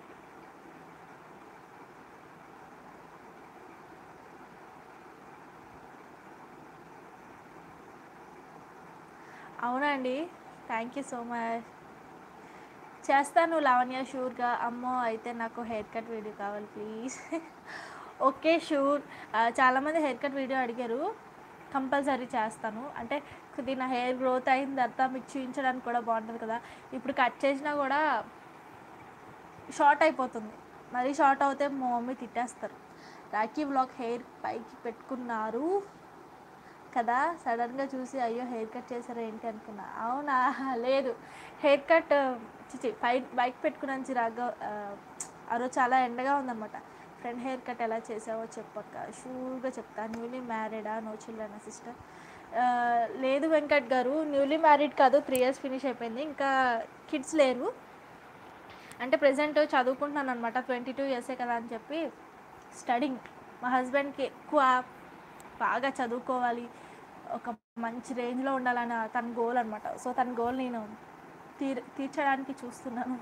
అవునండి థ్యాంక్ యూ సో మచ్ చేస్తాను లావణ్య షూర్గా అమ్మో అయితే నాకు హెయిర్ కట్ వీడియో కావాలి ప్లీజ్ ఓకే షూర్ చాలామంది హెయిర్ కట్ వీడియో అడిగారు కంపల్సరీ చేస్తాను అంటే కొద్ది నా హెయిర్ గ్రోత్ అయిన తర్వాత మీకు చూపించడానికి కూడా బాగుంటుంది కదా ఇప్పుడు కట్ చేసినా కూడా షార్ట్ అయిపోతుంది మరీ షార్ట్ అవుతే మా మమ్మీ తిట్టేస్తారు రాఖీ బ్లాక్ హెయిర్ పైకి పెట్టుకున్నారు కదా సడన్గా చూసి అయ్యో హెయిర్ కట్ చేశారా ఏంటి అనుకున్నా అవునా లేదు హెయిర్ కట్ చిచి పై బైక్ పెట్టుకున్నాను చిరాగ్గా ఆ, ఆ రోజు చాలా ఎండగా ఉందన్నమాట ఫ్రంట్ హెయిర్ కట్ ఎలా చేసావో చెప్పక్క షూర్గా చెప్తా న్యూలీ మ్యారీడా నో చిల్డ్రన్ సిస్టర్ లేదు వెంకట్ గారు న్యూలీ మ్యారీడ్ కాదు త్రీ ఇయర్స్ ఫినిష్ అయిపోయింది ఇంకా కిడ్స్ లేరు అంటే ప్రజెంట్ చదువుకుంటున్నాను అనమాట ట్వంటీ టూ ఇయర్సే కదా అని చెప్పి స్టడింగ్ మా హస్బెండ్కి ఎక్కువ బాగా చదువుకోవాలి ఒక మంచి రేంజ్లో ఉండాలని తన గోల్ అనమాట సో తన గోల్ నేను తీర్ తీర్చడానికి చూస్తున్నాను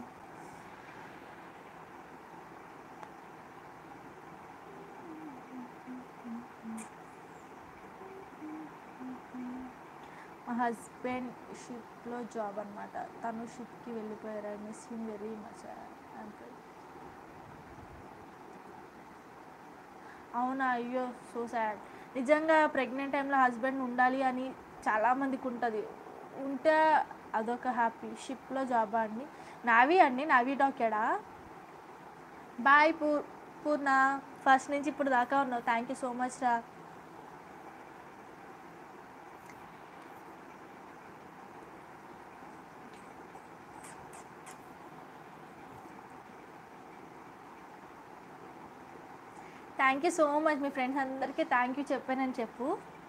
మా హస్బెండ్ షిప్లో జాబ్ అనమాట తను షిప్కి వెళ్ళిపోయారు I miss him very much uncle అవునా అయ్యో సో సాడ్ నిజంగా ప్రెగ్నెంట్ టైంలో హస్బెండ్ ఉండాలి అని చాలామందికి ఉంటుంది ఉంటే అదొక హ్యాపీ షిప్లో జాబ్ అండి నావీ అండి నావీ డాక్యాడా బాయ్ పూ పూర్ణ ఫస్ట్ నుంచి ఇప్పుడు దాకా ఉన్నావు థ్యాంక్ యూ సో మచ్ రా థ్యాంక్ యూ సో మచ్ మీ ఫ్రెండ్స్ అందరికీ థ్యాంక్ యూ చెప్పానని చెప్పు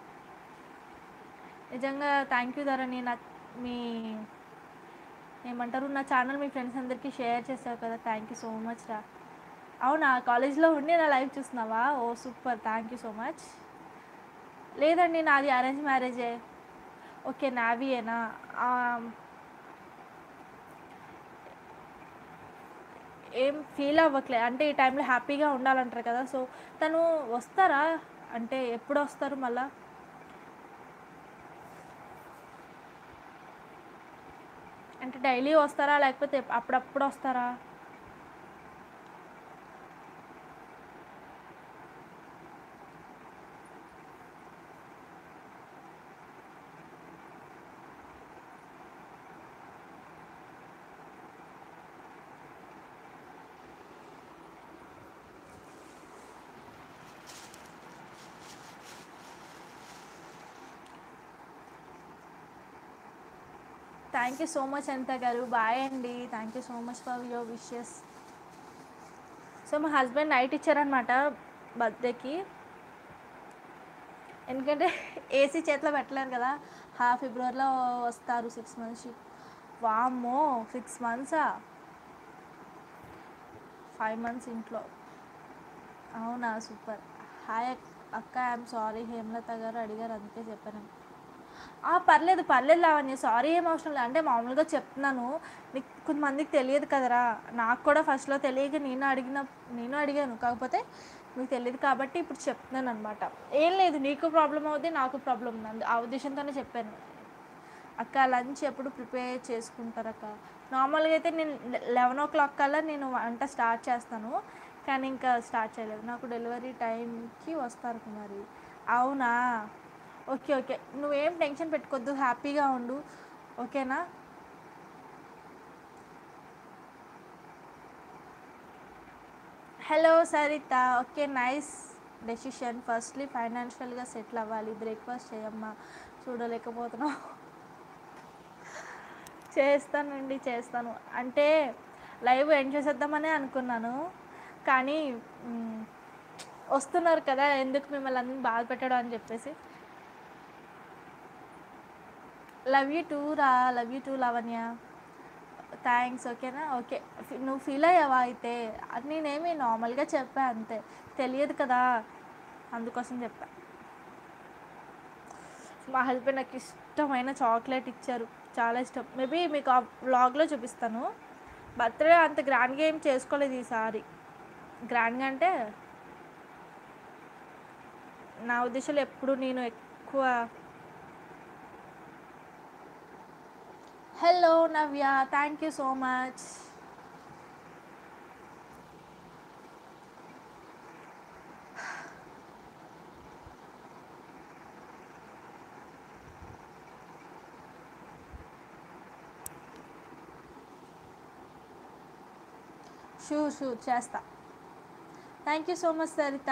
నిజంగా థ్యాంక్ యూ ధరణి నా మీ ఏమంటారు నా ఛానల్ మీ ఫ్రెండ్స్ అందరికీ షేర్ చేసావు కదా థ్యాంక్ యూ సో మచ్ రా అవునా కాలేజ్లో ఉండి నా లైవ్ చూస్తున్నావా ఓ super thank you so much లేదండి నాది అరేంజ్ మ్యారేజే ఓకే నావీయేనా ఆ, ఏం ఫీల్ అవ్వట్లే అంటే ఈ టైంలో హ్యాపీగా ఉండాలంటారు కదా సో తను వస్తారా అంటే ఎప్పుడు వస్తారు మళ్ళా అంటే డైలీ వస్తారా లేకపోతే అప్పుడప్పుడు వస్తారా thank you so much Anitha గారు బాయ్ అండి thank you so much for your wishes so మా హస్బెండ్ నైట్ ఇచ్చారనమాట బర్త్డేకి ఎందుకంటే ఏసీ చేతిలో పెట్టలేరు కదా హా ఫిబ్రవరిలో వస్తారు సిక్స్ మంత్స్ వామ్మో సిక్స్ మంత్సా ఫైవ్ మంత్స్ ఇంట్లో అవునా సూపర్ హాయ్ అక్క ఐఎమ్ సారీ హేమలత గారు అడిగారు అందుకే చెప్పాను ఆ, పర్లేదు పర్లేదు లావణ్య సారీ ఏం అవసరం లేదు అంటే మామూలుగా చెప్తున్నాను నీకు కొంతమందికి తెలియదు కదరా నాకు కూడా ఫస్ట్లో తెలియక నేను అడిగిన నేను అడిగాను కాకపోతే మీకు తెలియదు కాబట్టి ఇప్పుడు చెప్తున్నాను అనమాట ఏం లేదు నీకు ప్రాబ్లం అవుద్ది నాకు ప్రాబ్లం ఉంది ఆ ఉద్దేశంతోనే చెప్పాను అక్క లంచ్ ఎప్పుడు ప్రిపేర్ చేసుకుంటారు అక్క నార్మల్గా అయితే నేను లెవెన్ ఓ క్లాక్ కల్లా నేను వంట స్టార్ట్ చేస్తాను కానీ ఇంకా స్టార్ట్ చేయలేదు నాకు డెలివరీ టైంకి వస్తారు మరి అవునా ఓకే ఓకే నువ్వేం టెన్షన్ పెట్టుకోవద్దు హ్యాపీగా ఉండు ఓకేనా hello Saritha okay nice decision firstly ఫైనాన్షియల్గా సెటిల్ అవ్వాలి బ్రేక్ఫాస్ట్ చేయమ్మా చూడలేకపోతున్నావు చేస్తానండి చేస్తాను అంటే లైవ్ ఎండ్ చేసేద్దామనే అనుకున్నాను కానీ మ్, వస్తున్నారు కదా ఎందుకు మిమ్మల్ని అందరిని బాధ పెట్టడం అని చెప్పేసి లవ్ యూ టూ రా love you too Lavanya thanks ఓకేనా ఓకే ఫి- నువ్వు ఫీల్ అయ్యావా అయితే అది నేనేమి నార్మల్గా చెప్పా అంతే తెలియదు కదా అందుకోసం చెప్పా మా హస్బెండ్ నాకు ఇష్టమైన చాక్లెట్ ఇచ్చారు చాలా ఇష్టం మేబీ మీకు ఆ వ్లాగ్లో చూపిస్తాను బర్త్డే అంత గ్రాండ్గా ఏం చేసుకోలేదు ఈసారి గ్రాండ్గా అంటే నా ఉద్దేశంలో ఎప్పుడు నేను ఎక్కువ hello Navya thank you so much sure sure చేస్తా thank you so much Saritha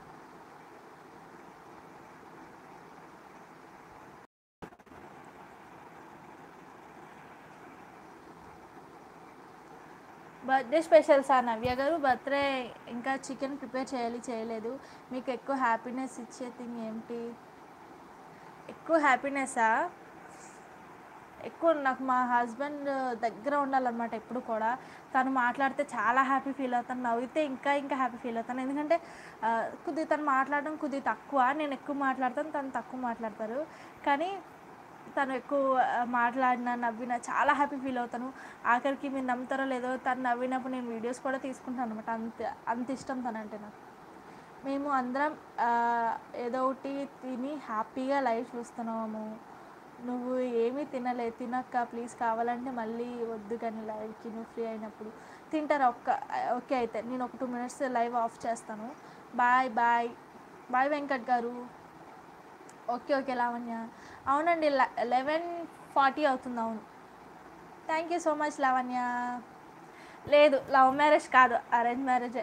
birthday specials ఆ నవ్య గారు బర్త్డే ఇంకా చికెన్ ప్రిపేర్ చేయాలి చేయలేదు మీకు ఎక్కువ హ్యాపీనెస్ ఇచ్చే థింగ్ ఏంటి ఎక్కువ హ్యాపీనెస్సా ఎక్కువ నాకు మా హస్బెండ్ దగ్గర ఉండాలన్నమాట ఎప్పుడు కూడా తను మాట్లాడితే చాలా హ్యాపీ ఫీల్ అవుతాను నవ్వితే ఇంకా ఇంకా హ్యాపీ ఫీల్ అవుతాను ఎందుకంటే ఆ, కొద్దిగా తను మాట్లాడడం కొద్దిగా తక్కువ నేను ఎక్కువ మాట్లాడతాను తను తక్కువ మాట్లాడతారు కానీ తను ఎక్కువ ఆ, మాట్లాడినా నవ్వినా చాలా హ్యాపీ ఫీల్ అవుతాను ఆఖరికి మీరు నమ్ముతారో లేదో తను నవ్వినప్పుడు నేను వీడియోస్ కూడా తీసుకుంటాను అనమాట అంత అంత ఇష్టం తనంటే నాకు మేము అందరం ఆ, ఏదో ఒకటి తిని హ్యాపీగా లైఫ్ చూస్తున్నాము నువ్వు ఏమీ తినలే తినక్క ప్లీజ్ కావాలంటే మళ్ళీ వద్దు కానీ లైవ్కి నువ్వు ఫ్రీ అయినప్పుడు తింటారా ఒక్క ఓకే అయితే నేను ఒక టూ మినిట్స్ లైవ్ ఆఫ్ చేస్తాను బాయ్ బాయ్ బాయ్ వెంకట్ గారు ఓకే ఓకే లావణ్య అవునండి లెవెన్ ఫార్టీ అవుతుంది అవును thank you so much Lavanya లేదు లవ్ మ్యారేజ్ కాదు అరేంజ్ మ్యారేజ్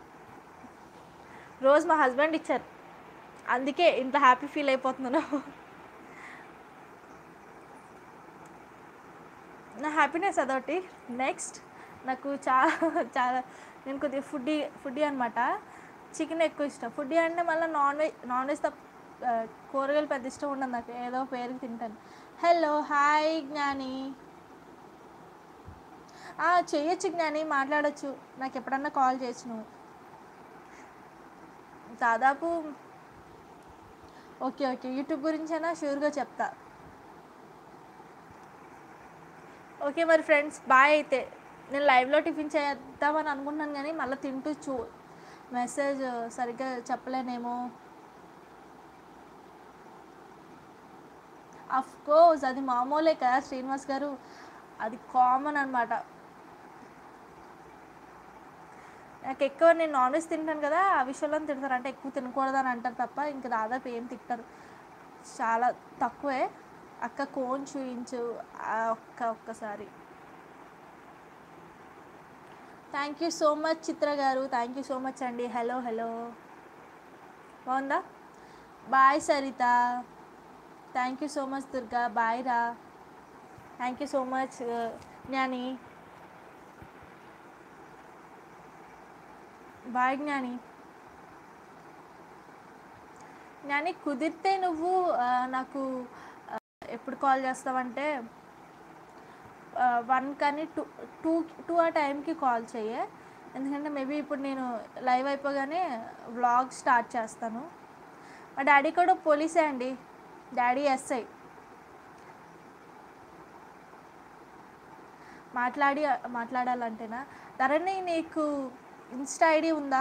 రోజు మా హస్బెండ్ ఇచ్చారు అందుకే ఇంత హ్యాపీ ఫీల్ అయిపోతున్నాను నా హ్యాపీనెస్ అదొకటి నెక్స్ట్ నాకు చాలా చాలా నేను కొద్దిగా ఫుడ్డీ ఫుడ్డీ అనమాట చికెన్ ఎక్కువ ఇష్టం ఫుడ్డీ అంటే మళ్ళీ నాన్ వెజ్ నాన్ వెజ్ తప్ప ఆ, కూరగాయలు పెద్ద ఇష్టం ఉండదు నాకు ఏదో పేరుకి తింటాను హలో హాయ్ జ్ఞాని ఆ, చెయ్యొచ్చు జ్ఞాని మాట్లాడొచ్చు నాకు ఎప్పుడన్నా కాల్ చేయొచ్చు నువ్వు దాదాపు ఓకే ఓకే యూట్యూబ్ గురించైనా షూర్గా చెప్తా ఓకే మరి ఫ్రెండ్స్ బాయ్ అయితే నేను లైవ్లో టిఫిన్ చేద్దామని అనుకుంటున్నాను కానీ మళ్ళీ తింటూ చూ మెసేజ్ సరిగ్గా చెప్పలేనేమో అఫ్ కోర్స్ అది మామూలే కదా శ్రీనివాస్ గారు అది కామన్ అనమాట నాకు ఎక్కువ నేను నాన్ వెజ్ తింటాను కదా ఆ విషయంలో తిడతారు అంటే ఎక్కువ తినకూడదు అని అంటారు తప్ప ఇంకా దాదాపు ఏం తింటారు చాలా తక్కువే అక్క కోన్ చూయించు ఆ ఒక్క ఒక్కసారి thank you so much Chitra గారు థ్యాంక్ యూ సో మచ్ అండి హలో హలో బాగుందా bye Saritha thank you so much Durga bye రా thank you so much Gnani bye Gnani Gnani కుదిరితే నువ్వు ఆ, నాకు ఆ, ఎప్పుడు కాల్ చేస్తావంటే వన్ కానీ టూ టూ టూ ఆ టైంకి కాల్ చెయ్యే ఎందుకంటే మేబీ ఇప్పుడు నేను లైవ్ అయిపోగానే వ్లాగ్ స్టార్ట్ చేస్తాను మా డాడీ కూడా పోలీసే అండి డాడీ ఎస్ఐ మాట్లాడి మాట్లాడాలంటేనా ధరణి నీకు ఇన్స్టా ఐడి ఉందా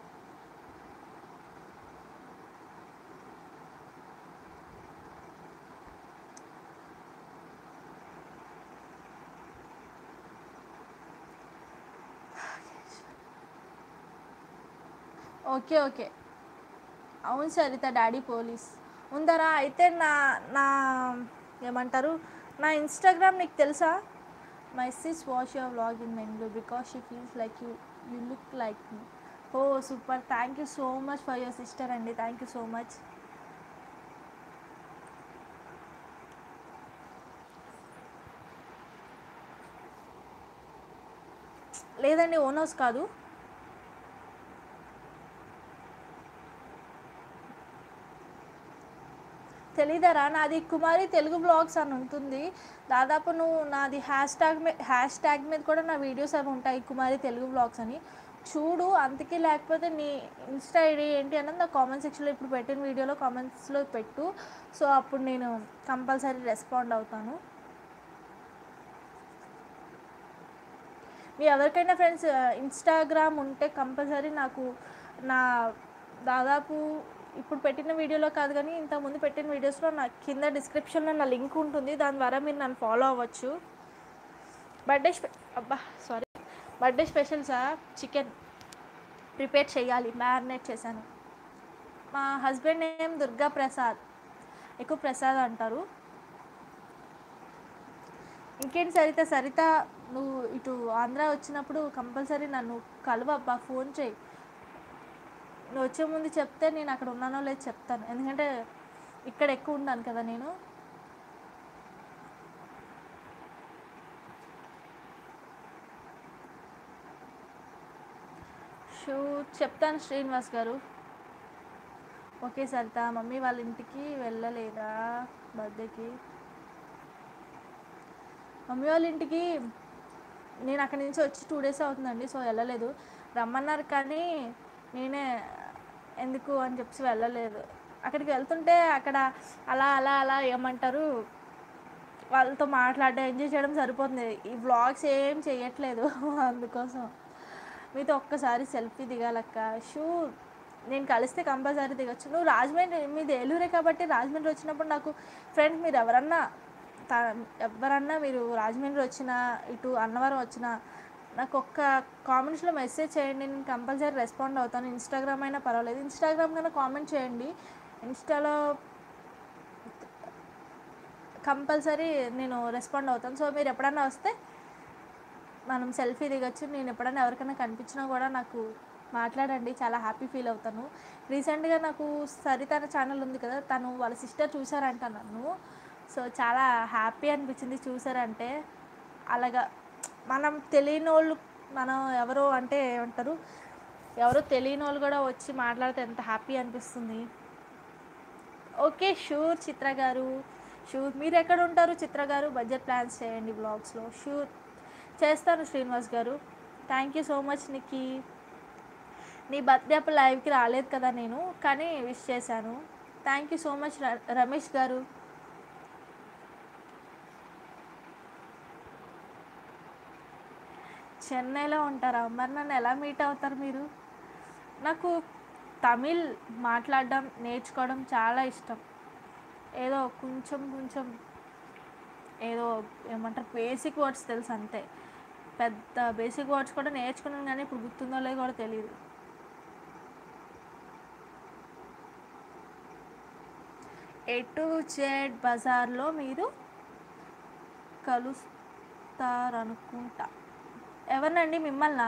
ఓకే ఓకే అవును సరిత డాడీ పోలీస్ ఉందరా అయితే నా నా ఏమంటారు నా ఇన్స్టాగ్రామ్ నీకు తెలుసా my sis watch your vlog in Bengaluru because she feels like you you look like me ఓ super thank you so much for your sister అండి థ్యాంక్ యూ సో మచ్ లేదండి ఓన్ హౌస్ కాదు తెలీదరా నాది కుమారి తెలుగు బ్లాగ్స్ అని ఉంటుంది దాదాపు నువ్వు నాది హ్యాష్ ట్యాగ్ మీద హ్యాష్ ట్యాగ్ మీద కూడా నా వీడియోస్ అవి ఉంటాయి కుమారి తెలుగు బ్లాగ్స్ అని చూడు అంతకీ లేకపోతే నీ ఇన్స్టా ఐడి ఏంటి అన్నది నా కామెంట్ సెక్షన్లో ఇప్పుడు పెట్టిన వీడియోలో కామెంట్స్లో పెట్టు సో అప్పుడు నేను కంపల్సరీ రెస్పాండ్ అవుతాను మీ ఎవరికైనా ఫ్రెండ్స్ ఇన్స్టాగ్రామ్ ఉంటే కంపల్సరీ నాకు నా దాదాపు ఇప్పుడు పెట్టిన వీడియోలో కాదు కానీ ఇంతకుముందు పెట్టిన వీడియోస్లో నా కింద డిస్క్రిప్షన్లో నా లింక్ ఉంటుంది దాని ద్వారా మీరు నన్ను ఫాలో అవ్వచ్చు బర్త్డే స్పె అబ్బా సారీ బర్త్డే స్పెషల్సా చికెన్ ప్రిపేర్ చేయాలి మ్యారినేట్ చేశాను మా హస్బెండ్ నేమ్ దుర్గా ప్రసాద్ ఎక్కువ ప్రసాద్ అంటారు ఇంకేంటి సరిత సరిత నువ్వు ఇటు ఆంధ్ర వచ్చినప్పుడు కంపల్సరీ నన్ను కలువబ్బా ఫోన్ చేయి నువ్వు వచ్చే ముందు చెప్తే నేను అక్కడ ఉన్నానో లేదో చెప్తాను ఎందుకంటే ఇక్కడ ఎక్కువ ఉన్నాను కదా నేను షూ చెప్తాను శ్రీనివాస్ గారు ఓకే సరిత మమ్మీ వాళ్ళ ఇంటికి వెళ్ళలేదా బర్త్డేకి మమ్మీ వాళ్ళ ఇంటికి నేను అక్కడి నుంచి వచ్చి టూ డేస్ అవుతుందండి సో వెళ్ళలేదు రమ్మన్నారు కానీ నేనే ఎందుకు అని చెప్పి వెళ్ళలేదు అక్కడికి వెళ్తుంటే అక్కడ అలా అలా అలా ఏమంటారు వాళ్ళతో మాట్లాడడం ఎంజాయ్ చేయడం సరిపోతుంది ఈ వ్లాగ్స్ ఏం చేయట్లేదు అందుకోసం మీతో ఒక్కసారి సెల్ఫీ దిగాలక్క షూర్ నేను కలిస్తే కంపల్సరీ దిగొచ్చు నువ్వు రాజమండ్రి మీది ఏలూరే కాబట్టి రాజమండ్రి వచ్చినప్పుడు నాకు ఫ్రెండ్స్ మీరు ఎవరన్నా త- ఎవరన్నా మీరు రాజమండ్రి వచ్చినా ఇటు అన్నవరం వచ్చినా నాకు ఒక్క కామెంట్స్లో మెసేజ్ చేయండి నేను కంపల్సరీ రెస్పాండ్ అవుతాను ఇన్స్టాగ్రామ్ అయినా పర్వాలేదు ఇన్స్టాగ్రామ్ కన్నా కామెంట్ చేయండి ఇన్స్టాలో కంపల్సరీ నేను రెస్పాండ్ అవుతాను సో మీరు ఎప్పుడన్నా వస్తే మనం సెల్ఫీ దిగచ్చు నేను ఎప్పుడైనా ఎవరికైనా కనిపించినా కూడా నాకు మాట్లాడండి చాలా హ్యాపీ ఫీల్ అవుతాను రీసెంట్గా నాకు సరిత అనే ఛానల్ ఉంది కదా తను వాళ్ళ సిస్టర్ చూసారంట నన్ను సో చాలా హ్యాపీ అనిపించింది చూసారంటే అలాగా మనం తెలియని వాళ్ళు మనం ఎవరో అంటే ఏమంటారు ఎవరో తెలియని వాళ్ళు కూడా వచ్చి మాట్లాడితే ఎంత హ్యాపీ అనిపిస్తుంది ఓకే షూర్ చిత్ర గారు షూర్ మీరు ఎక్కడ ఉంటారు చిత్ర గారు బడ్జెట్ ప్లాన్స్ చేయండి బ్లాగ్స్లో షూర్ చేస్తాను శ్రీనివాస్ గారు థ్యాంక్ యూ సో మచ్ నీకు నీ బర్త్డే అప్పుడు లైవ్కి రాలేదు కదా నేను కానీ విష్ చేశాను థ్యాంక్ యూ సో మచ్ ర- రమేష్ గారు చెన్నైలో ఉంటారా మరి నన్ను ఎలా మీట్ అవుతారు మీరు నాకు తమిళ్ మాట్లాడడం నేర్చుకోవడం చాలా ఇష్టం ఏదో కొంచెం కొంచెం ఏదో ఏమంటారు బేసిక్ వర్డ్స్ తెలుసు అంతే పెద్ద బేసిక్ వర్డ్స్ కూడా నేర్చుకున్నాను కానీ ఇప్పుడు గుర్తుందో లేదో కూడా తెలియదు ఎటు జెడ్ బజార్లో మీరు కలుస్తారనుకుంటా ఎవరినండి మిమ్మల్నా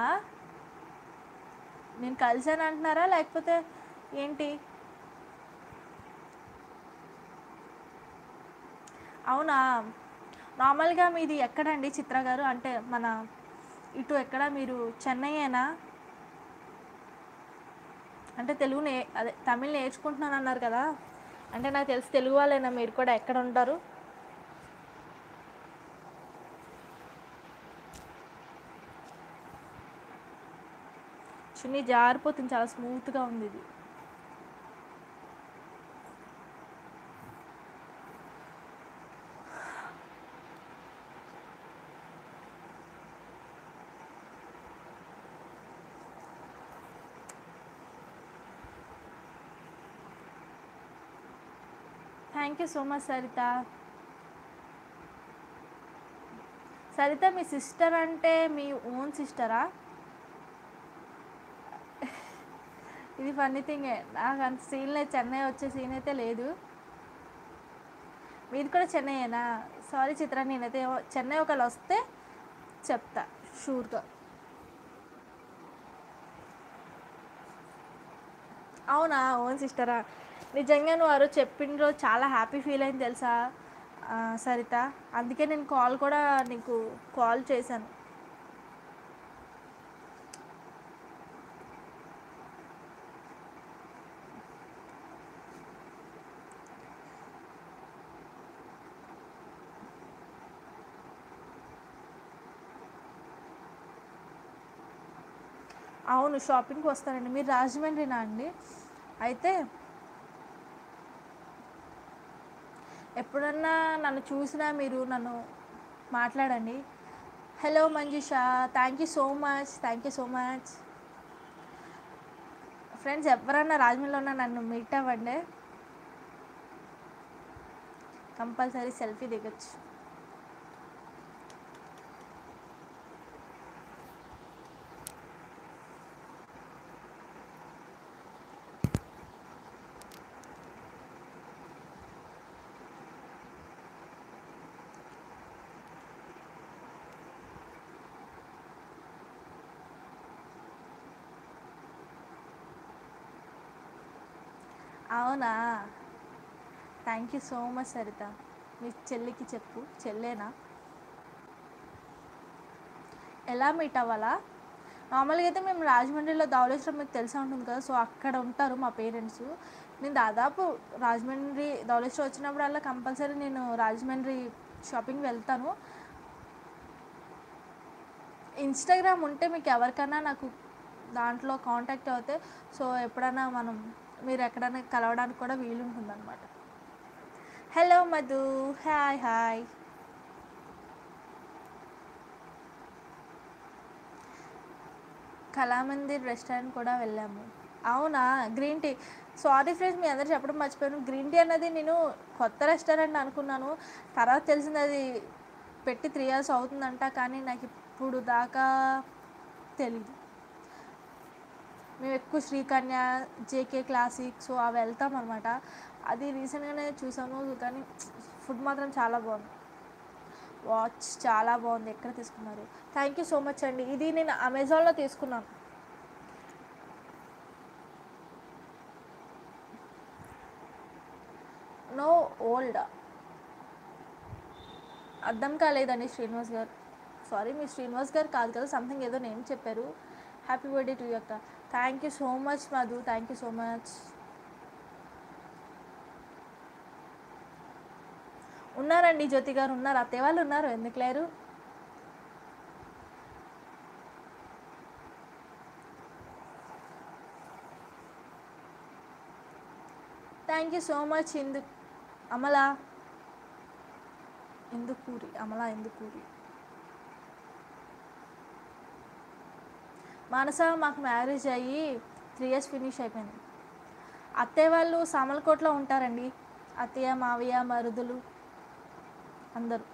నేను కలిసాను అంటున్నారా లేకపోతే ఏంటి అవునా నార్మల్గా మీది ఎక్కడండి చిత్ర గారు అంటే మన ఇటు ఎక్కడ మీరు చెన్నైయేనా అంటే తెలుగు నే అదే తమిళ్ నేర్చుకుంటున్నాను అన్నారు కదా అంటే నాకు తెలిసి తెలుగు వాళ్ళేనా మీరు కూడా ఎక్కడ ఉంటారు చున్నీ జారిపోతుంది చాలా స్మూత్గా ఉంది ఇది thank you so much Saritha Saritha మీ సిస్టర్ అంటే మీ ఓన్ సిస్టరా ఇది ఫన్నీ థింగే నాకు అంత సీన్ లేదు చెన్నై వచ్చే సీన్ అయితే లేదు మీది కూడా చెన్నైయేనా సారీ చిత్ర నేనైతే ఏమో- చెన్నై ఒకళ్ళు వస్తే చెప్తా షూర్గా అవునా ఓన్ సిస్టరా నిజంగా నువ్వు ఆ రోజు చెప్పిన రోజు చాలా హ్యాపీ ఫీల్ అయింది తెలుసా ఆ, సరిత అందుకే నేను కాల్ కూడా నీకు కాల్ చేశాను అవును షాపింగ్కి వస్తానండి మీరు రాజమండ్రినా అండి అయితే ఎప్పుడన్నా నన్ను చూసినా మీరు నన్ను మాట్లాడండి hello Manjusha thank you so much thank you so much friends ఎవరన్నా రాజమండ్రిలో ఉన్నా నన్ను మీట్ అవ్వండి కంపల్సరీ సెల్ఫీ దిగచ్చు అవునా thank you so much Saritha మీ చెల్లికి చెప్పు చెల్లేనా ఎలా మీట్ అవ్వాలా నార్మల్గా అయితే మేము రాజమండ్రిలో ధవళేశ్వరం మీకు తెలిసే ఉంటుంది కదా సో అక్కడ ఉంటారు మా పేరెంట్స్ నేను దాదాపు రాజమండ్రి ధవళేశ్వరం వచ్చినప్పుడల్లా కంపల్సరీ నేను రాజమండ్రి షాపింగ్ వెళ్తాను ఇన్స్టాగ్రామ్ ఉంటే మీకు ఎవరికైనా నాకు దాంట్లో కాంటాక్ట్ అవుతే సో ఎప్పుడైనా మనం మీరు ఎక్కడైనా కలవడానికి కూడా వీలుంటుంది అనమాట hello Madhu hi hi Kalamandir restaurant కూడా వెళ్ళాము అవునా గ్రీన్ టీ సారీ ఫ్రెండ్స్ మీ అందరు చెప్పడం మర్చిపోయాను గ్రీన్ టీ అన్నది నేను కొత్త రెస్టారెంట్ అనుకున్నాను తర్వాత తెలిసింది అది పెట్టి త్రీ ఇయర్స్ అవుతుందంట కానీ నాకు ఇప్పుడు దాకా తెలియదు మేము ఎక్కువ శ్రీకన్య జేకే క్లాసిక్ సో అవి వెళ్తాం అనమాట అది రీసెంట్గానే చూసాను కానీ ఫుడ్ మాత్రం చాలా బాగుంది వాచ్ చాలా బాగుంది ఎక్కడ తీసుకున్నారు థ్యాంక్ యూ సో మచ్ అండి ఇది నేను అమెజాన్లో తీసుకున్నాను నో ఓల్డ్ అర్థం కాలేదండి శ్రీనివాస్ గారు సారీ మీ శ్రీనివాస్ గారు కాదు కదా సంథింగ్ ఏదో నేమ్ చెప్పారు హ్యాపీ బర్త్డే టు అక్క thank you so much Madhu thank you so much ఉన్నారండి జ్యోతి గారు ఉన్నారు అత్తయ్య వాళ్ళు ఉన్నారు ఎందుకు లేరు thank you so much Indu Amala Indukuri Amala Indukuri Manasa మాకు మ్యారేజ్ అయ్యి త్రీ ఇయర్స్ ఫినిష్ అయిపోయింది అత్తయ్య వాళ్ళు సామలకోటలో ఉంటారండి అత్తయ్య మావయ్య మరుదులు అందరూ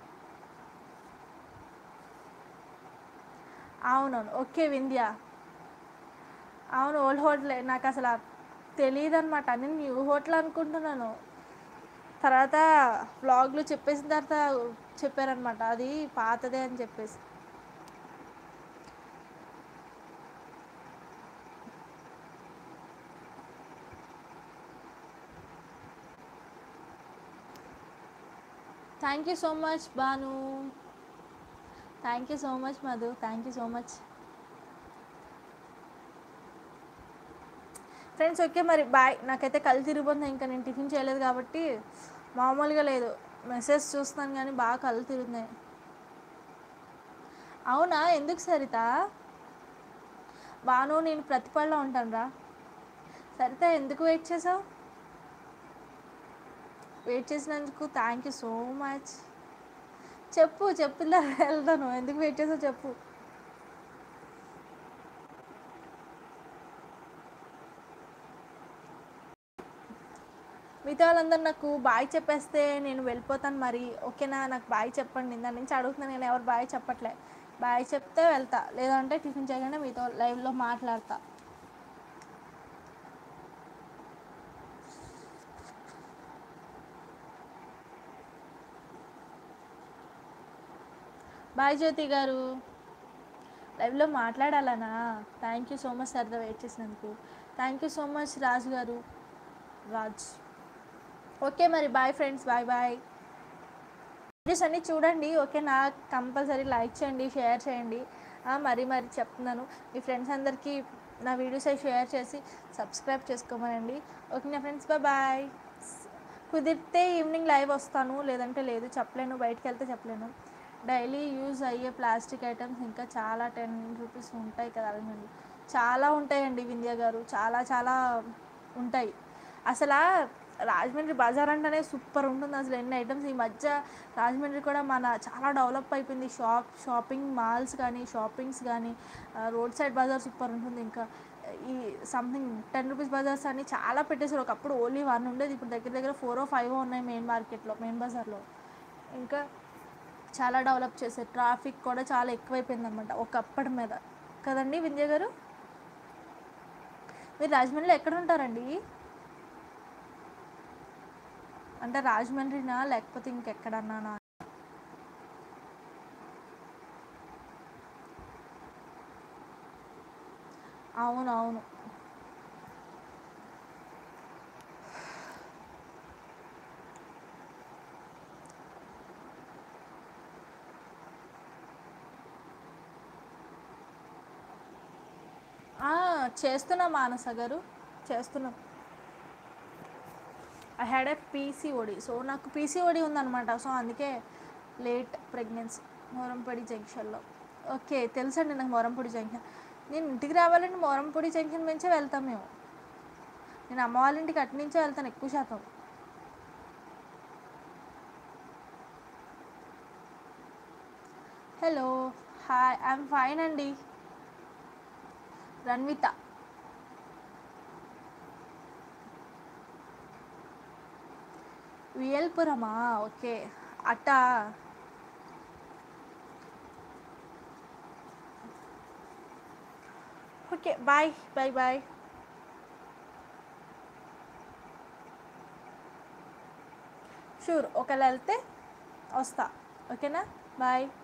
అవునవును ఓకే వింధ్య అవును ఓల్డ్ హోటలే నాకు అసలు తెలియదు అనమాట నేను న్యూ హోటల్ అనుకుంటున్నాను తర్వాత వ్లాగ్లు చెప్పేసిన తర్వాత చెప్పారనమాట అది పాతదే అని చెప్పేసి thank you so much Bhanu thank you so much Madhu thank you so much friends okay మరి బాయ్ నాకైతే కళ్ళు తిరిగిపోతుంది ఇంకా నేను టిఫిన్ చేయలేదు కాబట్టి మామూలుగా లేదు మెసేజ్ చూస్తున్నాను కానీ బాగా కళ్ళు తిరుగుతున్నాయి అవునా ఎందుకు సరిత బాను నేను ప్రతిపాడులో ఉంటాను రా సరిత ఎందుకు వెయిట్ చేసావు వెయిట్ చేసినందుకు థ్యాంక్ యూ సో మచ్ చెప్పు చెప్పులా వెళ్తాను ఎందుకు వెయిట్ చేసావు చెప్పు మిగతా వాళ్ళందరూ నాకు బాయ్ చెప్పేస్తే నేను వెళ్ళిపోతాను మరి ఓకేనా నాకు బాయ్ చెప్పండి దాని నుంచి అడుగుతున్నాను నేను ఎవరు బాయ్ చెప్పట్లే బాయ్ చెప్తే వెళ్తా లేదంటే టిఫిన్ చేయగానే మీతో లైవ్లో మాట్లాడతా బాయ్ జ్యోతి గారు లైవ్లో మాట్లాడాలనా థ్యాంక్ యూ సో మచ్ సరదా వెయిట్ చేసినందుకు thank you so much Raj గారు రాజ్ ఓకే మరి bye friends bye bye videos అన్నీ చూడండి ఓకేనా కంపల్సరీ లైక్ చేయండి షేర్ చేయండి ఆ, మరీ మరీ చెప్తున్నాను మీ ఫ్రెండ్స్ అందరికీ నా వీడియోస్ అవి షేర్ చేసి సబ్స్క్రైబ్ చేసుకోమనండి ఓకే నా ఫ్రెండ్స్ బాయ్ బాయ్ కుదిరితే ఈవినింగ్ లైవ్ వస్తాను లేదంటే లేదు చెప్పలేను బయటికి వెళ్తే చెప్పలేను డైలీ యూజ్ అయ్యే ప్లాస్టిక్ ఐటమ్స్ ఇంకా చాలా టెన్ రూపీస్ ఉంటాయి కదా అవి చాలా ఉంటాయండి వింధ్య గారు చాలా చాలా ఉంటాయి అసలు ఆ రాజమండ్రి బజార్ అంటేనే సూపర్ ఉంటుంది అసలు ఎన్ని ఐటమ్స్ ఈ మధ్య రాజమండ్రి కూడా మన చాలా డెవలప్ అయిపోయింది షాప్ షాపింగ్ మాల్స్ కానీ షాపింగ్స్ కానీ రోడ్ సైడ్ బజార్ సూపర్ ఉంటుంది ఇంకా ఈ సంథింగ్ టెన్ రూపీస్ బజార్స్ అని చాలా పెట్టేశారు ఒకప్పుడు ఓన్లీ వన్ ఉండేది ఇప్పుడు దగ్గర దగ్గర ఫోర్ ఫైవ్ ఉన్నాయి మెయిన్ మార్కెట్లో మెయిన్ బజార్లో ఇంకా చాలా డెవలప్ చేశారు ట్రాఫిక్ కూడా చాలా ఎక్కువైపోయింది అనమాట ఒకప్పటి మీద కదండి వింధ్య గారు మీరు రాజమండ్రిలో ఎక్కడ ఉంటారండి అంటే రాజమండ్రినా లేకపోతే ఇంకెక్కడన్నానా అవును అవును ఆ, చేస్తున్నాం మానస గారు చేస్తున్నాం I had a PCOD so నాకు పీసీఓడి ఉందన్నమాట సో అందుకే లేట్ ప్రెగ్నెన్సీ మోరంపొడి జంక్షన్లో ఓకే తెలుసండి నాకు మోరంపొడి జంక్షన్ నేను ఇంటికి రావాలంటే మోరంపొడి జంక్షన్ నుంచే వెళ్తాం మేము నేను అమ్మ వాళ్ళ ఇంటికి అటు నుంచే వెళ్తాను ఎక్కువ శాతం హలో హాయ్ ఐఎమ్ ఫైన్ అండి రన్విత వియల్పురమా ఓకే అట్టా okay bye bye bye sure ఒకవేళ వెళ్తే వస్తా ఓకేనా బాయ్